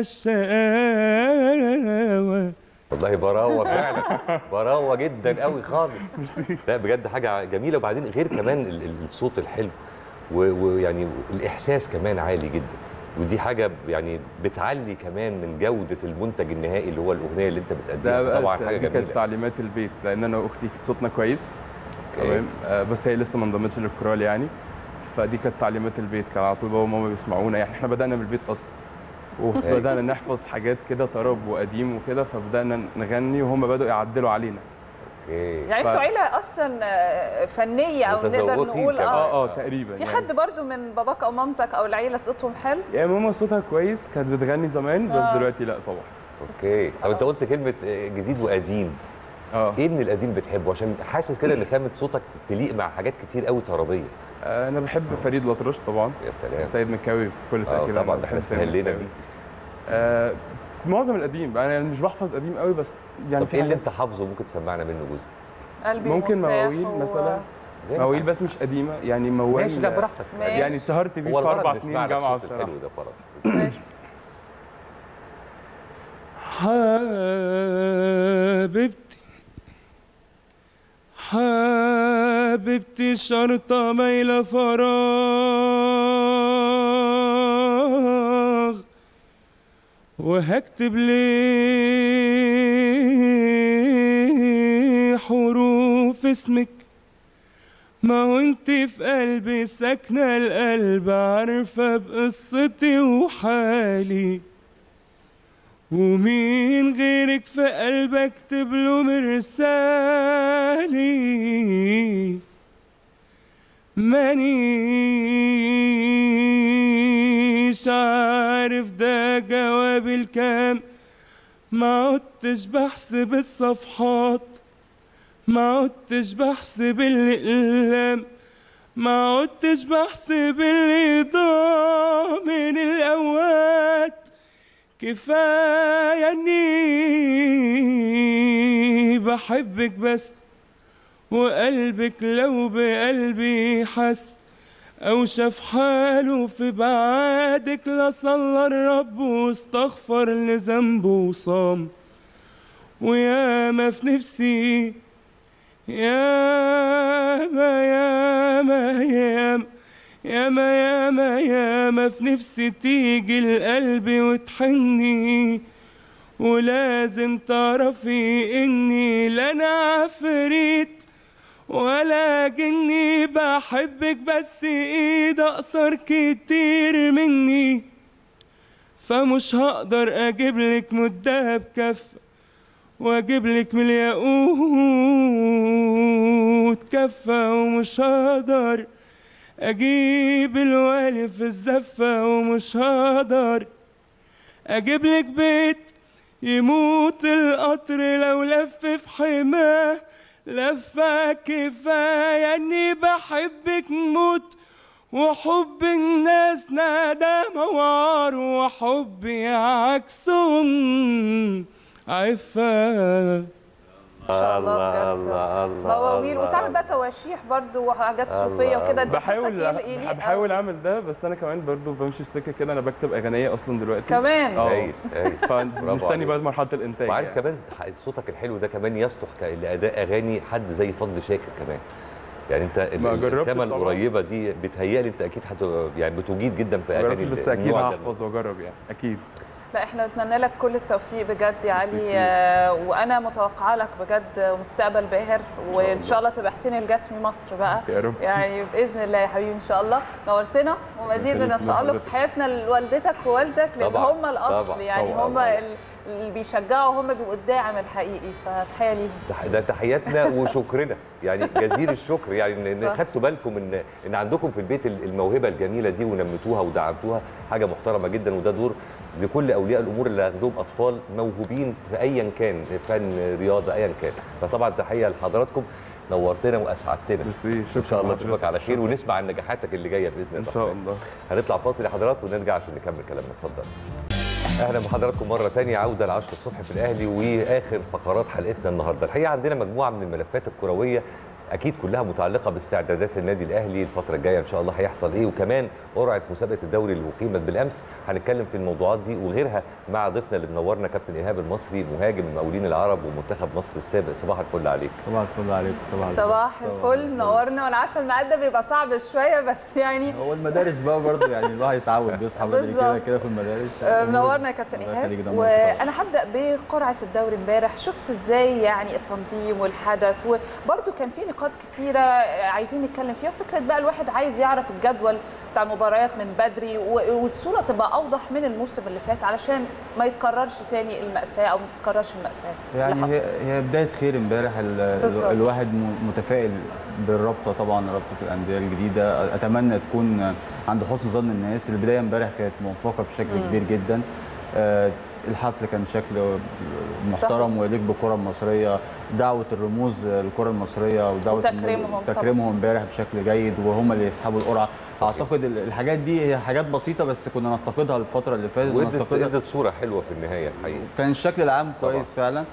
الشقاوة والله براوه فعلا براوه جدا قوي خالص لا بجد حاجه جميله وبعدين غير كمان ال- ال- الصوت الحلو و- ويعني الاحساس كمان عالي جدا ودي حاجه يعني بتعلي كمان من جوده المنتج النهائي اللي هو الاغنيه اللي انت ده بتقدمها بقى طبعا حاجه دي كانت جميله تعليمات البيت لان انا واختي كانت صوتنا كويس أوكي. تمام آه، بس هي لسه ما انضمتش للكورال يعني فدي كانت تعليمات البيت كان على طول بابا وماما بيسمعونا يعني احنا بدانا من البيت اصلا وبدانا نحفظ حاجات كده طرب وقديم وكده فبدانا نغني وهم بداوا يعدلوا علينا اوكي يعني انتوا عيله اصلا آه، فنيه او نقدر متذوقين نقول كمان. اه اه تقريبا في يعني. حد برضو من باباك او مامتك او العيله صوتهم حلو يعني ماما صوتها كويس كانت بتغني زمان بس آه. دلوقتي لا طبعا اوكي طب انت قلت كلمه آه، جديد وقديم اه ايه من القديم بتحبه عشان حاسس كده ان خامه صوتك تليق مع حاجات كتير قوي طربيه آه، انا بحب فريد الأطرش طبعا يا سلام سيد مكاوي بكل آه، تاكيد طبعاً، أنا ده احنا بحب سيد استهلينا مكاوي. بيه. آه معظم القديم انا يعني مش بحفظ قديم قوي بس يعني طب في ايه اللي حاجات- انت حافظه ممكن تسمعنا منه جزء قلبي ممكن ومفتاح مواويل و- مثلا زي ما مواويل حابب. بس مش قديمه يعني موال ماشي لا براحتك ماشي. يعني اتشهرت بيه هو في الغرض اربع نسمع سنين لك جامعه الصوت بصراحه الحلو ده خلاص حبيبتي حبيبتي شرطة مايلة فراغ وهكتب ليه حروف اسمك ما هو انت في قلبي ساكنة القلب عارفة بقصتي وحالي ومين غيرك في قلبك اكتب له مرسالي مانيش عارف ده جواب الكام ما عدتش بحسب الصفحات ما عدتش بحسب الأقلام ما عدتش بحسب اللي ضاع من الأوقات كفاية اني بحبك بس وقلبك لو بقلبي حس او شاف حاله في بعادك لصلى الرب واستغفر لذنبه وصام وياما في نفسي ياما ياما ياما ياما ياما ياما في نفسي تيجي لقلبي وتحني ولازم تعرفي اني لا انا عفريت ولا جني بحبك بس ايد اقصر كتير مني فمش هقدر اجيب لك مدة بكف واجيب لك من الياقوت كفة ومش هقدر اجيب الوالي في الزفة ومش هقدر اجيب لك بيت يموت القطر لو لف في حماه لفة كفاية اني بحبك موت وحب الناس ندم وعار وحبي عكسهم عفة الله الله الله مواويل وتعمل بقى تواشيح برضو وحاجات الله صوفيه وكده انت بحاول صوتك يليق بحاول اعمل ده بس انا كمان برضو بمشي في سكه كده انا بكتب اغنيه اصلا دلوقتي كمان؟ اه هايل، هايل. برافو فمستني عليك. بقى مرحله الانتاج وعارف يعني. كمان صوتك الحلو ده كمان يصلح ك- لاداء اغاني حد زي فضل شاكر كمان يعني انت ال- ما جربتش الخامه طبعاً. القريبه دي بتهيألي انت اكيد حت يعني بتجيد جدا في ما اغاني جربتش بس ال- اكيد النوع ده. هحفظ واجرب يعني اكيد لا احنا نتمنى لك كل التوفيق بجد يا علي كتير. آه، وانا متوقعه لك بجد مستقبل باهر وان شاء الله تبقى حسين الجسمي مصر بقى يا رب. يعني باذن الله يا حبيبي ان شاء الله نورتنا ومزيد من يخليك التالق لحضرتك. في حياتنا لوالدتك ووالدك لان طبعاً، هم الاصل طبعاً، يعني طبعاً، هم طبعاً. ال- اللي بيشجعوا هم بيبقوا الداعم الحقيقي فتحيه ليهم تح- ده تحياتنا وشكرنا يعني جزيل الشكر يعني ان إن صح. خدتوا بالكم ان ان عندكم في البيت ال- الموهبه الجميله دي ونمتوها ودعمتوها حاجه محترمه جدا وده دور لكل اولياء الامور اللي عندهم اطفال موهوبين في ايا كان فن رياضه ايا كان فطبعا تحيه لحضراتكم نورتنا واسعدتنا ان شاء الله نشوفك على خير ونسمع عن نجاحاتك اللي جايه باذن الله ان شاء الله هنطلع فاصل يا حضرات ونرجع عشان نكمل كلامنا اتفضل اهلا بحضراتكم مره تانية عوده ل 10 الصبح في الاهلي واخر فقرات حلقتنا النهارده الحقيقه عندنا مجموعه من الملفات الكرويه اكيد كلها متعلقه باستعدادات النادي الاهلي الفتره الجايه ان شاء الله هيحصل ايه وكمان قرعه مسابقه الدوري اللي اقيمت بالامس هنتكلم في الموضوعات دي وغيرها مع ضيفنا اللي منورنا كابتن ايهاب المصري مهاجم المقاولين العرب ومنتخب مصر السابق صباح الفل عليك صباح الفل عليك صباح الفل صباح الفل نورنا وانا عارفه الميعاد ده بيبقى صعب شويه بس يعني هو المدارس بقى برضه يعني الواحد يتعود بيصحى بدري كده بالظبط. كده في المدارس آه، منورنا يا كابتن الله ايهاب يخليك، ده منورك طبعاً. وانا هبدا بقرعه الدوري امبارح شفت ازاي يعني التنظيم والحدث وبرده كان في نقاط كتيره عايزين نتكلم فيها فكره بقى الواحد عايز يعرف الجدول بتاع المباريات من بدري و- والصوره تبقى اوضح من الموسم اللي فات علشان ما يتكررش تاني الماساه او ما تتكررش الماساه اللي يعني حصلت. هي هي بدايه خير امبارح ال- بالظبط. ال- الواحد م- متفائل بالرابطه طبعا رابطه الانديه الجديده اتمنى تكون عند حسن ظن الناس البدايه امبارح كانت موفقه بشكل مم. كبير جدا آه، الحفل كان بشكل محترم ويليق بالكره المصريه دعوه الرموز للكره المصريه ودعوه وتكريمهم طبعاً. تكريمهم امبارح بشكل جيد وهم اللي يسحبوا القرعه اعتقد ال- الحاجات دي هي حاجات بسيطه بس كنا نفتقدها الفتره اللي فاتت وادت ونفتقدها ادت صوره حلوه في النهايه الحقيقه كان الشكل العام كويس فعلا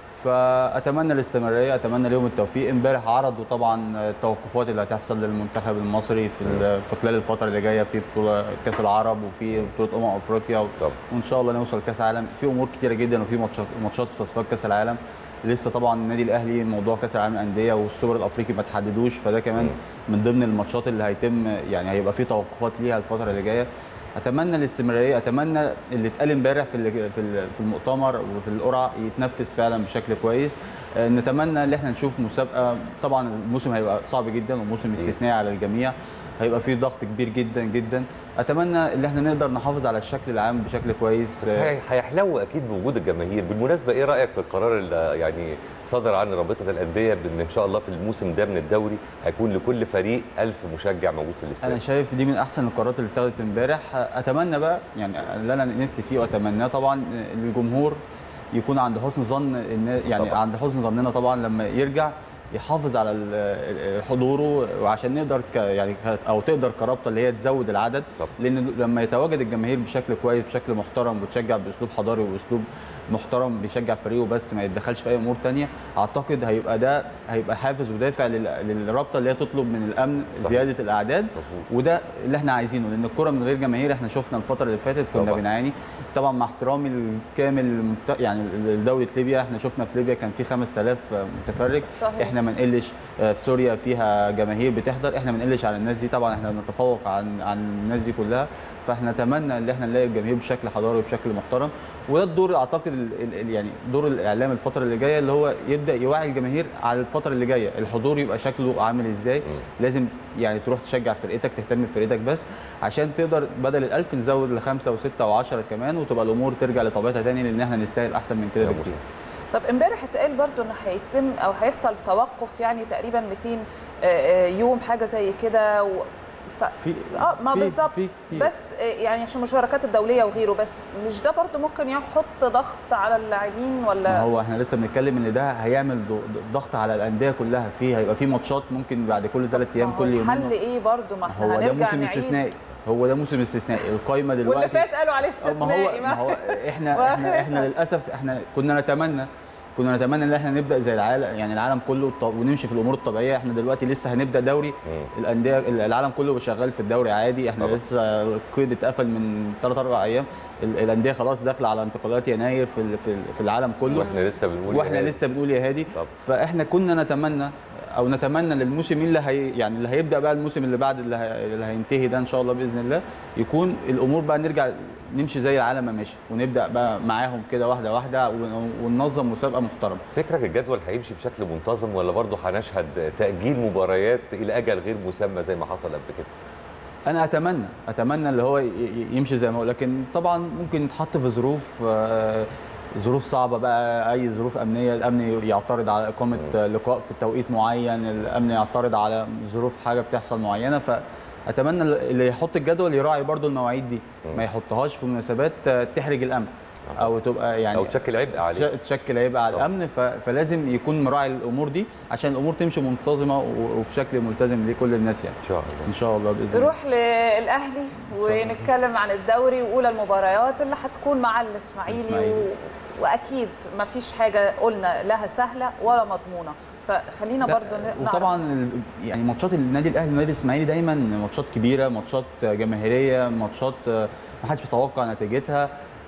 فاتمنى الاستمراريه اتمنى لهم التوفيق امبارح عرضوا طبعا التوقفات اللي هتحصل للمنتخب المصري في ال- في خلال الفتره اللي جايه في بطوله كاس العرب وفي بطوله امم افريقيا و- وان شاء الله نوصل كاس عالم في امور كتيره جدا وفي ماتشات ماتشات في تصفيات كاس العالم لسه طبعا النادي الاهلي موضوع كاس العالم للانديه والسوبر الافريقي ما تحددوش فده كمان من ضمن الماتشات اللي هيتم يعني هيبقى في توقفات ليها الفتره اللي جايه اتمنى الاستمراريه اتمنى اللي اتقال امبارح في ال- في ال- في المؤتمر وفي القرعه يتنفذ فعلا بشكل كويس آه، نتمنى ان احنا نشوف مسابقه طبعا الموسم هيبقى صعب جدا وموسم استثنائي على الجميع هيبقى فيه ضغط كبير جدا جدا اتمنى ان احنا نقدر نحافظ على الشكل العام بشكل كويس بس هي- هيحلو اكيد بوجود الجماهير بالمناسبه ايه رايك في القرار اللي يعني صدر عن رابطه الانديه بان ان شاء الله في الموسم ده من الدوري هيكون لكل فريق 1000 مشجع موجود في الاستاد انا شايف دي من احسن القرارات اللي اتخذت امبارح اتمنى بقى يعني اللي انا نفسي فيه واتمناه طبعا ان الجمهور يكون عند حسن ظن النا- يعني طبعا. عند حسن ظننا طبعا لما يرجع يحافظ على ال- ال- حضوره وعشان نقدر ك يعني ك- او تقدر كرابطه اللي هي تزود العدد طبعا. لان لما يتواجد الجماهير بشكل كويس بشكل محترم وتشجع باسلوب حضاري واسلوب محترم بيشجع فريقه بس ما يتدخلش في اي امور تانية اعتقد هيبقى ده هيبقى حافز ودافع لل- للرابطه اللي هي تطلب من الامن صحيح. زياده الاعداد وده اللي احنا عايزينه لان الكره من غير جماهير احنا شفنا الفتره اللي فاتت كنا طبعا. بنعاني طبعا مع احترامي الكامل للمنت- يعني لدوله ليبيا احنا شفنا في ليبيا كان في 5000 متفرج صحيح. احنا ما نقلش آه، في سوريا فيها جماهير بتحضر احنا ما نقلش على الناس دي طبعا احنا بنتفوق عن عن الناس دي كلها فاحنا نتمنى ان احنا نلاقي الجماهير بشكل حضاري وبشكل محترم وده الدور اعتقد ال- ال- ال- يعني دور الاعلام الفتره اللي جايه اللي هو يبدا يوعي الجماهير على الفتره اللي جايه الحضور يبقى شكله عامل ازاي لازم يعني تروح تشجع فرقتك تهتم بفرقتك بس عشان تقدر بدل الألف نزود لخمسة وستة وعشرة كمان وتبقى الامور ترجع لطبيعتها تاني لان احنا نستاهل احسن من كده بكتير طب امبارح اتقال برضو ان هيتم او هيحصل توقف يعني تقريبا 200 آه، آه، يوم حاجه زي كده و... ف... في اه ما في- بالظبط في كتير. بس آه، يعني عشان المشاركات الدوليه وغيره بس مش ده برضو ممكن يحط ضغط على اللاعبين ما ولا هو احنا لسه بنتكلم ان ده هيعمل ض- ضغط على الانديه كلها فيه هيبقى في ماتشات ممكن بعد كل ثلاث ايام هو كل يومين الحل ايه برضو ما احنا هو ده هنرجع موسم نعيد استثنائي هو ده موسم استثنائي القايمه دلوقتي واللي فات قالوا عليه أو ما هو استثنائي ما هو احنا احنا احنا للاسف احنا كنا نتمنى كنا نتمنى ان احنا نبدا زي العالم يعني العالم كله الط- ونمشي في الامور الطبيعيه احنا دلوقتي لسه هنبدا دوري الانديه العالم كله شغال في الدوري عادي احنا طبعا. لسه القيد اتقفل من 3 4 ايام ال- الانديه خلاص داخله على انتقالات يناير في ال- في ال- في العالم كله واحنا لسه بنقول يا واحنا هادي. لسه بنقول يا هادي فاحنا كنا نتمنى او نتمنى للموسم اللي هي يعني اللي هيبدا بقى الموسم اللي بعد اللي, هي اللي هينتهي ده ان شاء الله باذن الله يكون الامور بقى نرجع نمشي زي العالم ما ماشي ونبدا بقى معاهم كده واحده واحده ون- وننظم مسابقه محترمه فكرك الجدول هيمشي بشكل منتظم ولا برضه هنشهد تاجيل مباريات الى اجل غير مسمى زي ما حصل قبل كده انا اتمنى اتمنى اللي هو ي- ي- يمشي زي ما هو لكن طبعا ممكن يتحط في ظروف آه، ظروف صعبه بقى اي ظروف امنيه الامن يعترض على اقامه لقاء في توقيت معين الامن يعترض على ظروف حاجه بتحصل معينه فاتمنى اللي يحط الجدول يراعي برضو المواعيد دي ما يحطهاش في مناسبات آه، تحرج الامن او تبقى يعني او تشكل عبء عليه تش- تشكل عبء على الامن ف- فلازم يكون مراعي الامور دي عشان الامور تمشي منتظمه و- وفي شكل ملتزم لكل الناس يعني ان شاء الله ان شاء الله باذن الله نروح للاهلي ونتكلم عن الدوري واولى المباريات اللي هتكون مع الاسماعيلي الإسماعيلي. و... واكيد ما فيش حاجه قلنا لها سهله ولا مضمونه فخلينا لا، برضو ن- نعرف. وطبعا ال- يعني ماتشات النادي الاهلي والنادي الاسماعيلي دايما ماتشات كبيره ماتشات جماهيريه ماتشات آه، ما حدش بيتوقع نتيجتها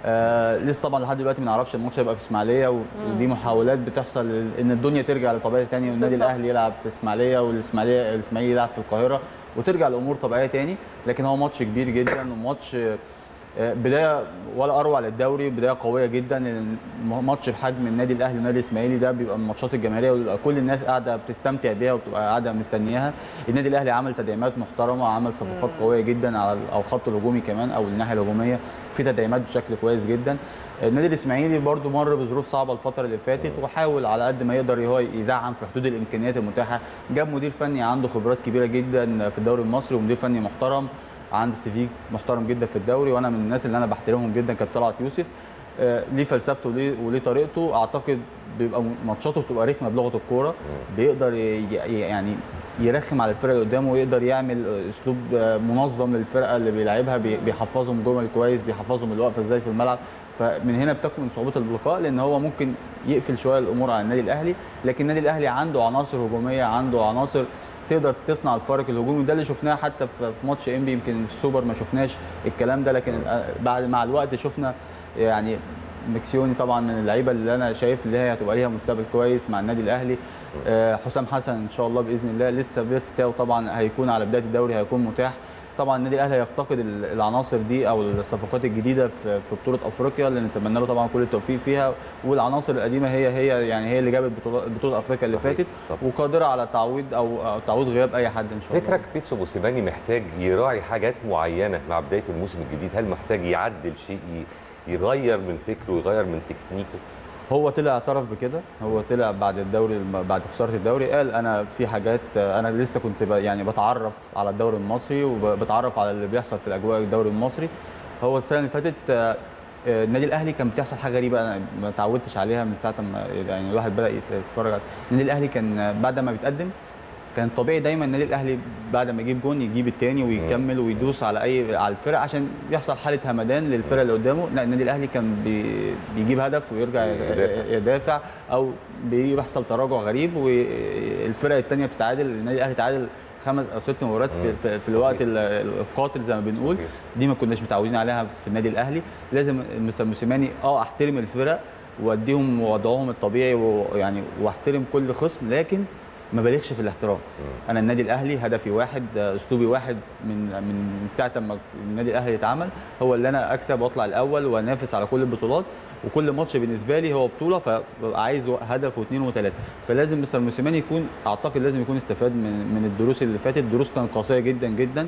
آه لسه طبعا لحد دلوقتي ما نعرفش الماتش هيبقى في اسماعيليه و- ودي محاولات بتحصل ان الدنيا ترجع لطبيعه تاني والنادي بالظبط. الاهلي يلعب في اسماعيليه والاسماعيليه الاسماعيلي يلعب في القاهره وترجع الامور طبيعيه تاني لكن هو ماتش كبير جدا وماتش آه، بدايه ولا اروع للدوري بدايه قويه جدا لأن ماتش بحجم النادي الاهلي والنادي الاسماعيلي ده بيبقى من الماتشات الجماهيريه وبيبقى كل الناس قاعده بتستمتع بيها وبتبقى قاعده مستنياها النادي الاهلي عمل تدعيمات محترمه عمل صفقات قويه جدا على ال- او الخط الهجومي كمان او الناحيه الهجوميه في تدعيمات بشكل كويس جدا النادي الاسماعيلي برضو مر بظروف صعبه الفتره اللي فاتت وحاول على قد ما يقدر هو يدعم في حدود الامكانيات المتاحه جاب مدير فني عنده خبرات كبيره جدا في الدوري المصري ومدير فني محترم عنده سي في محترم جدا في الدوري وانا من الناس اللي انا بحترمهم جدا كابتن طلعت يوسف آه، ليه فلسفته وليه وليه طريقته اعتقد بيبقى ماتشاته بتبقى رخمه بلغه الكوره بيقدر ي- ي- يعني يرخم على الفرقه اللي قدامه ويقدر يعمل اسلوب آه، منظم للفرقه اللي بيلعبها بي- بيحفظهم جمل كويس بيحفظهم الوقفه ازاي في الملعب فمن هنا بتكمن صعوبه اللقاء لان هو ممكن يقفل شويه الامور على النادي الاهلي لكن النادي الاهلي عنده عناصر هجوميه عنده عناصر تقدر تصنع الفارق الهجومي ده اللي شفناه حتى في في ماتش انبي يمكن السوبر ما شفناش الكلام ده لكن بعد مع الوقت شفنا يعني مكسيوني طبعا من اللعيبه اللي انا شايف اللي هي هتبقى ليها مستقبل كويس مع النادي الاهلي آه، حسام حسن ان شاء الله باذن الله لسه بيستاو طبعا هيكون على بدايه الدوري هيكون متاح طبعا النادي الاهلي هيفتقد ال- العناصر دي او الصفقات الجديده في في بطوله افريقيا اللي نتمنى له طبعا كل التوفيق فيها والعناصر القديمه هي هي يعني هي اللي جابت بطوله بطوله افريقيا اللي فاتت وقادره على تعويض او أو تعويض غياب اي حد ان شاء الله فكرك بيتسو موسيماني محتاج يراعي حاجات معينه مع بدايه الموسم الجديد هل محتاج يعدل شيء ي- يغير من فكره يغير من تكنيكه هو طلع اعترف بكده هو طلع بعد الدوري بعد خساره الدوري قال انا في حاجات انا لسه كنت ب- يعني بتعرف على الدوري المصري وبتعرف على اللي بيحصل في الاجواء الدوري المصري هو السنه اللي فاتت آه، آه، النادي الاهلي كان بتحصل حاجه غريبه انا ما اتعودتش عليها من ساعه ما يعني الواحد بدا يتفرج على النادي الاهلي كان آه، بعد ما بيتقدم كان طبيعي دايما النادي الاهلي بعد ما يجيب جون يجيب الثاني ويكمل ويدوس على اي على الفرق عشان يحصل حاله همدان للفرق اللي قدامه لا النادي الاهلي كان بي بيجيب هدف ويرجع يدافع. يدافع او بيحصل تراجع غريب والفرق الثانيه بتتعادل النادي الاهلي تعادل خمس او ست مباريات في, في, في الوقت ال- القاتل زي ما بنقول دي ما كناش متعودين عليها في النادي الاهلي لازم مستر موسيماني اه احترم الفرق واديهم وضعهم الطبيعي ويعني واحترم كل خصم لكن ما بالغش في الاحترام انا النادي الاهلي هدفي واحد آه، اسلوبي واحد من من ساعه ما النادي الاهلي اتعمل هو اللي انا اكسب واطلع الاول وانافس على كل البطولات وكل ماتش بالنسبه لي هو بطوله فببقى عايز هدف واثنين وثلاثه فلازم مستر موسيماني يكون اعتقد لازم يكون استفاد من من الدروس اللي فاتت دروس كانت قاسيه جدا جدا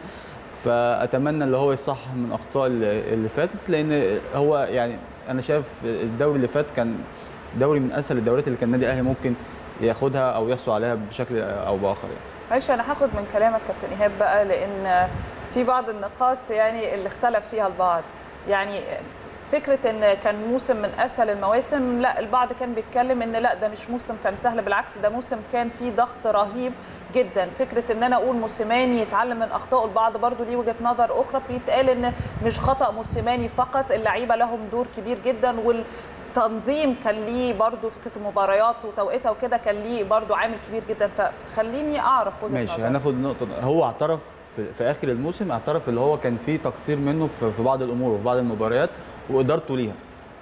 فاتمنى اللي هو يصحح من اخطاء اللي اللي فاتت لان هو يعني انا شايف الدوري اللي فات كان دوري من اسهل الدوريات اللي كان النادي الاهلي ممكن ياخدها او يحصل عليها بشكل او باخر يعني. معلش انا هاخد من كلامك كابتن ايهاب بقى لان في بعض النقاط يعني اللي اختلف فيها البعض يعني فكره ان كان موسم من اسهل المواسم لا البعض كان بيتكلم ان لا ده مش موسم كان سهل بالعكس ده موسم كان فيه ضغط رهيب جدا فكره ان انا اقول موسيماني يتعلم من اخطائه البعض برضو ليه وجهه نظر اخرى بيتقال ان مش خطا موسيماني فقط اللعيبه لهم دور كبير جدا وال تنظيم كان ليه برضو فكره المباريات وتوقيتها وكده كان ليه برضو عامل كبير جدا فخليني اعرف وجهه ماشي نظرك. هناخد نقطه هو اعترف في, في اخر الموسم اعترف اللي هو كان فيه تقصير منه في, في بعض الامور وفي بعض المباريات وادارته ليها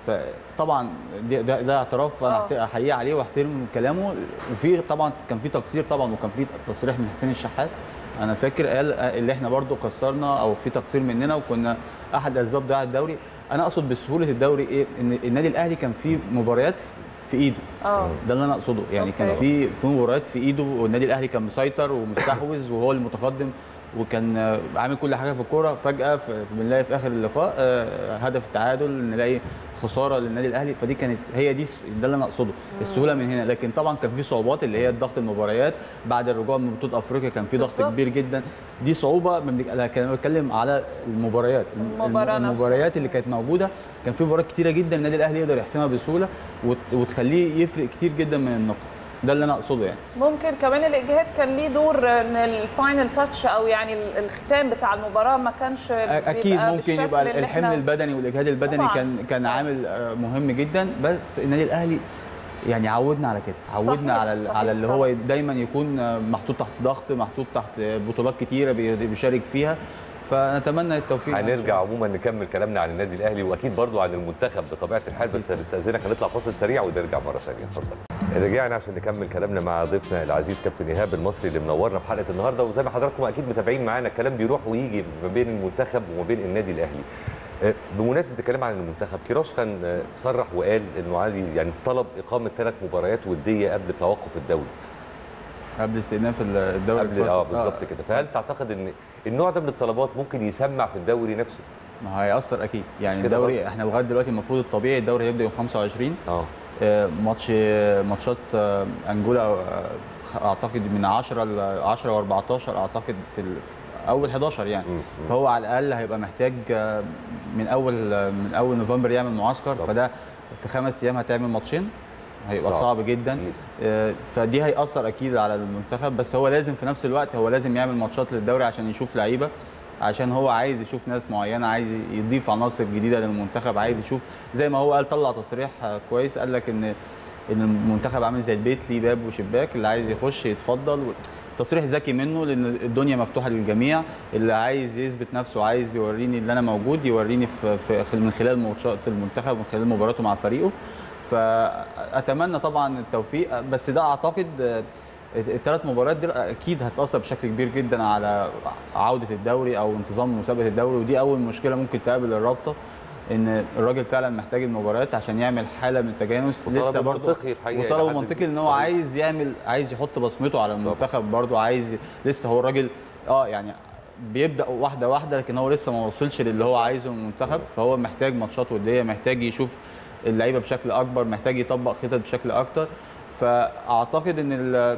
فطبعا ده, ده, ده اعتراف انا آه. أحت- احييه عليه واحترم كلامه وفي طبعا كان في تقصير طبعا وكان في تصريح من حسين الشحات انا فاكر قال اللي احنا برضو قصرنا او في تقصير مننا وكنا احد اسباب ضياع الدوري انا اقصد بسهوله الدوري ايه ان النادي الاهلي كان فيه مباريات في ايده اه ده اللي انا اقصده يعني كان أوكي. في في مباريات في ايده والنادي الاهلي كان مسيطر ومستحوذ وهو المتقدم وكان آه، عامل كل حاجه في الكوره فجاه في- في- بنلاقي في اخر اللقاء آه، هدف التعادل نلاقي خساره للنادي الاهلي فدي كانت هي دي س- ده اللي انا اقصده السهوله من هنا لكن طبعا كان في صعوبات اللي هي ضغط المباريات بعد الرجوع من بطوله افريقيا كان في ضغط بالظبط. كبير جدا دي صعوبه ما بنك- انا كان بتكلم على المباريات الم- المباراة نفسها. المباريات اللي كانت موجوده كان في مباريات كتيره جدا النادي الاهلي يقدر يحسمها بسهوله وت- وتخليه يفرق كتير جدا من النقط ده اللي انا اقصده يعني ممكن كمان الاجهاد كان ليه دور ان الفاينل تاتش او يعني ال- الختام بتاع المباراه ما كانش اكيد بيبقى ممكن بالشكل يبقى اللي الحمل إحنا- البدني والاجهاد البدني طبعاً. كان كان عامل آه، مهم جدا بس النادي الاهلي يعني عودنا على كده عودنا صحيح، على ال- صحيح على اللي طبعاً. هو دايما يكون آه، محطوط تحت ضغط محطوط تحت آه، بطولات كتيره بي- بيشارك فيها فنتمنى التوفيق هنرجع عموما نكمل كلامنا عن النادي الاهلي واكيد برضو عن المنتخب بطبيعه الحال بس هنستاذنك هنطلع فاصل سريع ونرجع مره ثانيه اتفضل رجعنا عشان نكمل كلامنا مع ضيفنا العزيز كابتن ايهاب المصري اللي منورنا في حلقه النهارده وزي ما حضراتكم اكيد متابعين معانا الكلام بيروح ويجي ما بين المنتخب وما بين النادي الاهلي آه، بمناسبه الكلام عن المنتخب كيروش كان آه، صرح وقال انه عادي يعني طلب اقامه ثلاث مباريات وديه قبل توقف الدوري قبل استئناف الدوري قبل الفترة. اه بالظبط كده فهل تعتقد ان النوع ده من الطلبات ممكن يسمع في الدوري نفسه ما هيأثر اكيد يعني كده الدوري برضه. احنا لغايه دلوقتي المفروض الطبيعي الدوري هيبدا يوم 25 اه آه، ماتش ماتشات آه، انجولا آه، اعتقد من 10 ل 10 و14 اعتقد في ال- في اول 11 يعني فهو على الاقل هيبقى محتاج آه، من اول آه، من اول نوفمبر يعمل معسكر فده في خمس ايام هتعمل ماتشين هيبقى صعب. صعب, صعب جدا آه، فدي هيأثر اكيد على المنتخب بس هو لازم في نفس الوقت هو لازم يعمل ماتشات للدوري عشان يشوف لعيبه عشان هو عايز يشوف ناس معينه عايز يضيف عناصر جديده للمنتخب عايز يشوف زي ما هو قال طلع تصريح آه، كويس قال لك ان ان المنتخب عامل زي البيت ليه باب وشباك اللي عايز يخش يتفضل تصريح ذكي منه لان الدنيا مفتوحه للجميع اللي عايز يثبت نفسه عايز يوريني اللي انا موجود يوريني في, في من خلال ماتشات المنتخب من خلال مباراته مع فريقه فاتمنى طبعا التوفيق بس ده اعتقد آه، الثلاث مباريات دي اكيد هتاثر بشكل كبير جدا على عوده الدوري او انتظام مسابقه الدوري ودي اول مشكله ممكن تقابل الرابطه ان الراجل فعلا محتاج المباريات عشان يعمل حاله من التجانس وطلبه لسه برضه منطقي الحقيقة إلى وطلبه حد منطقي ان هو عايز يعمل عايز يحط بصمته على المنتخب برضه عايز لسه هو الراجل اه يعني بيبدا واحده واحده لكن هو لسه ما وصلش للي هو عايزه من المنتخب فهو محتاج ماتشات وديه محتاج يشوف اللعيبه بشكل اكبر محتاج يطبق خطط بشكل اكتر فاعتقد ان ال-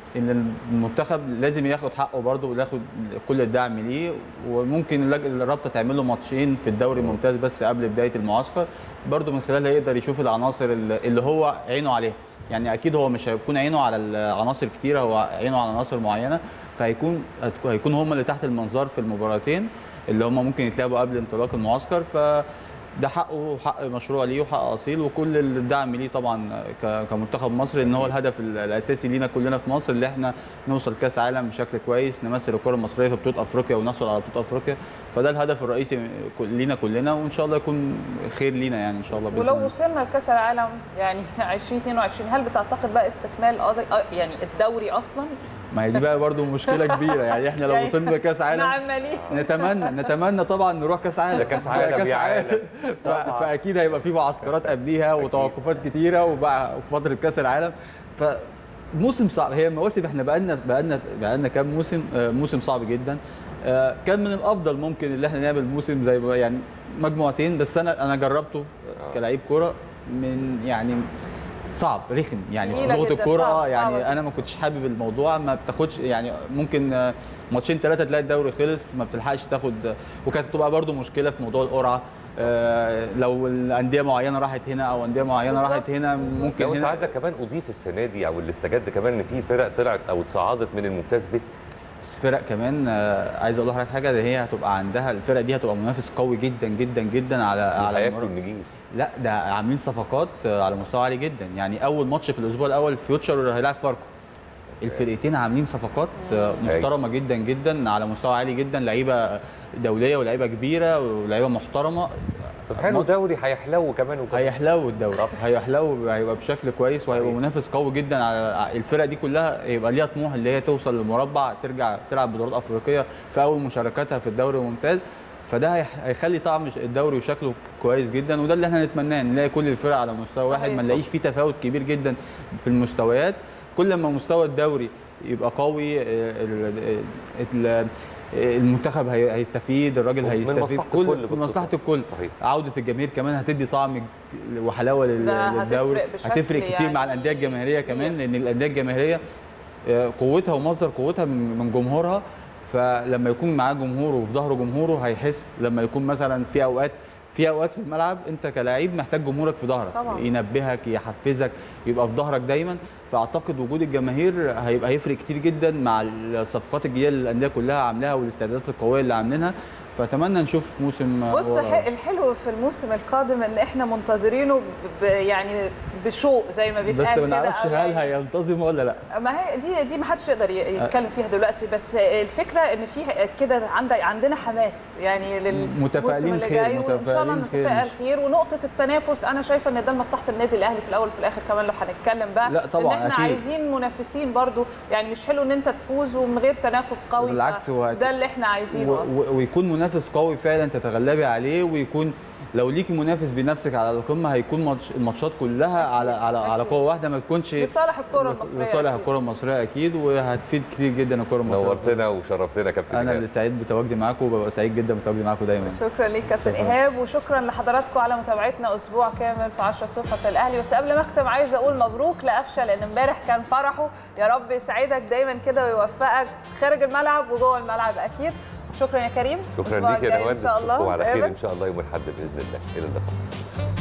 ان المنتخب لازم ياخد حقه برضه وياخد كل الدعم ليه وممكن اللج- الرابطه تعمل له ماتشين في الدوري الممتاز بس قبل بدايه المعسكر برضه من خلالها يقدر يشوف العناصر اللي اللي هو عينه عليها يعني اكيد هو مش هيكون عينه على العناصر كتيره هو عينه على عناصر معينه فهيكون هتكون- هيكون هم اللي تحت المنظار في المباراتين اللي هم ممكن يتلعبوا قبل انطلاق المعسكر ف ده حقه وحق مشروع ليه وحق اصيل وكل الدعم ليه طبعا ك- كمنتخب مصر ان هو الهدف ال- الاساسي لينا كلنا في مصر اللي احنا نوصل كاس عالم بشكل كويس نمثل الكره المصريه في بطوله افريقيا ونحصل على بطوله افريقيا فده الهدف الرئيسي كل- لينا كلنا وان شاء الله يكون خير لينا يعني ان شاء الله باذن ولو الله وصلنا لكاس العالم يعني 2022 هل بتعتقد بقى استكمال قضي- آه، يعني الدوري اصلا ما هي دي بقى برضو مشكله كبيره يعني احنا لو يعني وصلنا لكاس عالم عمالين نتمنى نتمنى طبعا نروح كاس عالم ده كأس عالم كاس يا عالم عالم. ف... فاكيد هيبقى في معسكرات قبليها وتوقفات كتيره وبقى في فتره كاس العالم ف موسم صعب هي المواسم احنا بقالنا بقالنا بقالنا كام موسم آه، موسم صعب جدا آه، كان من الافضل ممكن اللي احنا نعمل موسم زي ما- يعني مجموعتين بس انا انا جربته كلاعب كوره من يعني صعب رخم يعني في تقيلة لغه جداً، الكوره صعب- اه يعني صعبة. انا ما كنتش حابب الموضوع ما بتاخدش يعني ممكن آه، ماتشين ثلاثه تلاقي الدوري خلص ما بتلحقش تاخد وكانت بتبقى برده مشكله في موضوع القرعه آه، لو الانديه معينه راحت هنا او انديه معينه راحت هنا ممكن لو انت هنا عندك كمان اضيف السنه دي او اللي استجد كمان ان في فرق طلعت او اتصعدت من الممتاز ب بس فرق كمان آه، عايز اقول لحضرتك حاجه ده هي هتبقى عندها الفرق دي هتبقى منافس قوي جدا جدا جدا على على هياكلوا المر- النجيل لا ده عاملين صفقات آه، على مستوى عالي جدا يعني اول ماتش في الاسبوع الاول فيوتشر هيلاعب فاركو الفرقتين عاملين صفقات آه، محترمه جدا جدا على مستوى عالي جدا لعيبه دوليه ولعيبه كبيره ولعيبه محترمه طب حلو دوري هيحلو كمان وكمان هيحلو الدوري هيحلو هيبقى بشكل كويس وهيبقى منافس قوي جدا على الفرق دي كلها يبقى ليها طموح اللي هي توصل للمربع ترجع تلعب بطولات افريقيه في اول مشاركاتها في الدوري الممتاز فده هيح- هيخلي طعم الدوري وشكله كويس جدا وده اللي احنا نتمناه نلاقي كل الفرق على مستوى واحد ما نلاقيش فيه تفاوت كبير جدا في المستويات كل ما مستوى الدوري يبقى قوي ال- ال- ال- المنتخب هي- هيستفيد الراجل من هيستفيد مصلحة كل الكل من بالخصوص. مصلحه الكل صحيح. عوده الجماهير كمان هتدي طعم ج- وحلاوه لل- ده هتفرق للدوري بشكل هتفرق كتير مع يعني الانديه الجماهيريه كمان لان الانديه الجماهيريه آه، قوتها ومصدر قوتها من من جمهورها فلما يكون معاه جمهوره وفي ظهره جمهوره هيحس لما يكون مثلا في اوقات في اوقات في الملعب انت كلاعب محتاج جمهورك في ظهرك طبعاً. ينبهك يحفزك يبقى في ظهرك دايما فاعتقد وجود الجماهير هيبقى هيفرق كتير جدا مع الصفقات الجديده اللي الانديه كلها عاملاها والاستعدادات القويه اللي عاملينها فاتمنى نشوف موسم بص هو- ح- الحلو في الموسم القادم ان احنا منتظرينه ب- ب- يعني بشوق زي ما بيتقال بس ما كده نعرفش أو هل يعني هينتظم ولا لا ما هي دي دي ما حدش يقدر ي- يتكلم فيها دلوقتي بس الفكره ان في كده عند عندنا حماس يعني للموسم متفائلين اللي خير، جاي وان شاء الله متفائلين خير. نتفائل خير ونقطه التنافس انا شايفه ان ده لمصلحه النادي الاهلي في الاول وفي الاخر كمان لو هنتكلم بقى لا طبعاً، ان احنا أكيد. عايزين منافسين برضو يعني مش حلو ان انت تفوز ومن غير تنافس قوي بالعكس، هو هت- ده اللي احنا عايزينه و- اصلا و- ويكون منافس قوي فعلا تتغلبي عليه ويكون لو ليكي منافس بينافسك على القمه هيكون ماتش الماتشات كلها على على على قوه واحده ما تكونش لصالح الكره المصريه لصالح أكيد. الكره المصريه اكيد وهتفيد كتير جدا الكره المصريه نورتنا وشرفتنا يا كابتن انا إيهاب. اللي سعيد بتواجدي معاكم وببقى سعيد جدا بتواجدي معاكم دايما شكرا ليك كابتن ايهاب وشكرا لحضراتكم على متابعتنا اسبوع كامل في 10 الصبح في الاهلي بس قبل ما اختم عايزه اقول مبروك لقفشه لان امبارح كان فرحه يا رب يسعدك دايما كده ويوفقك خارج الملعب وجوه الملعب اكيد شكرا يا كريم شكرا الأسبوع ليك يا الجاي نوال ان شاء الله وعلى خير نتقابل. ان شاء الله يوم الاحد باذن الله الى اللقاء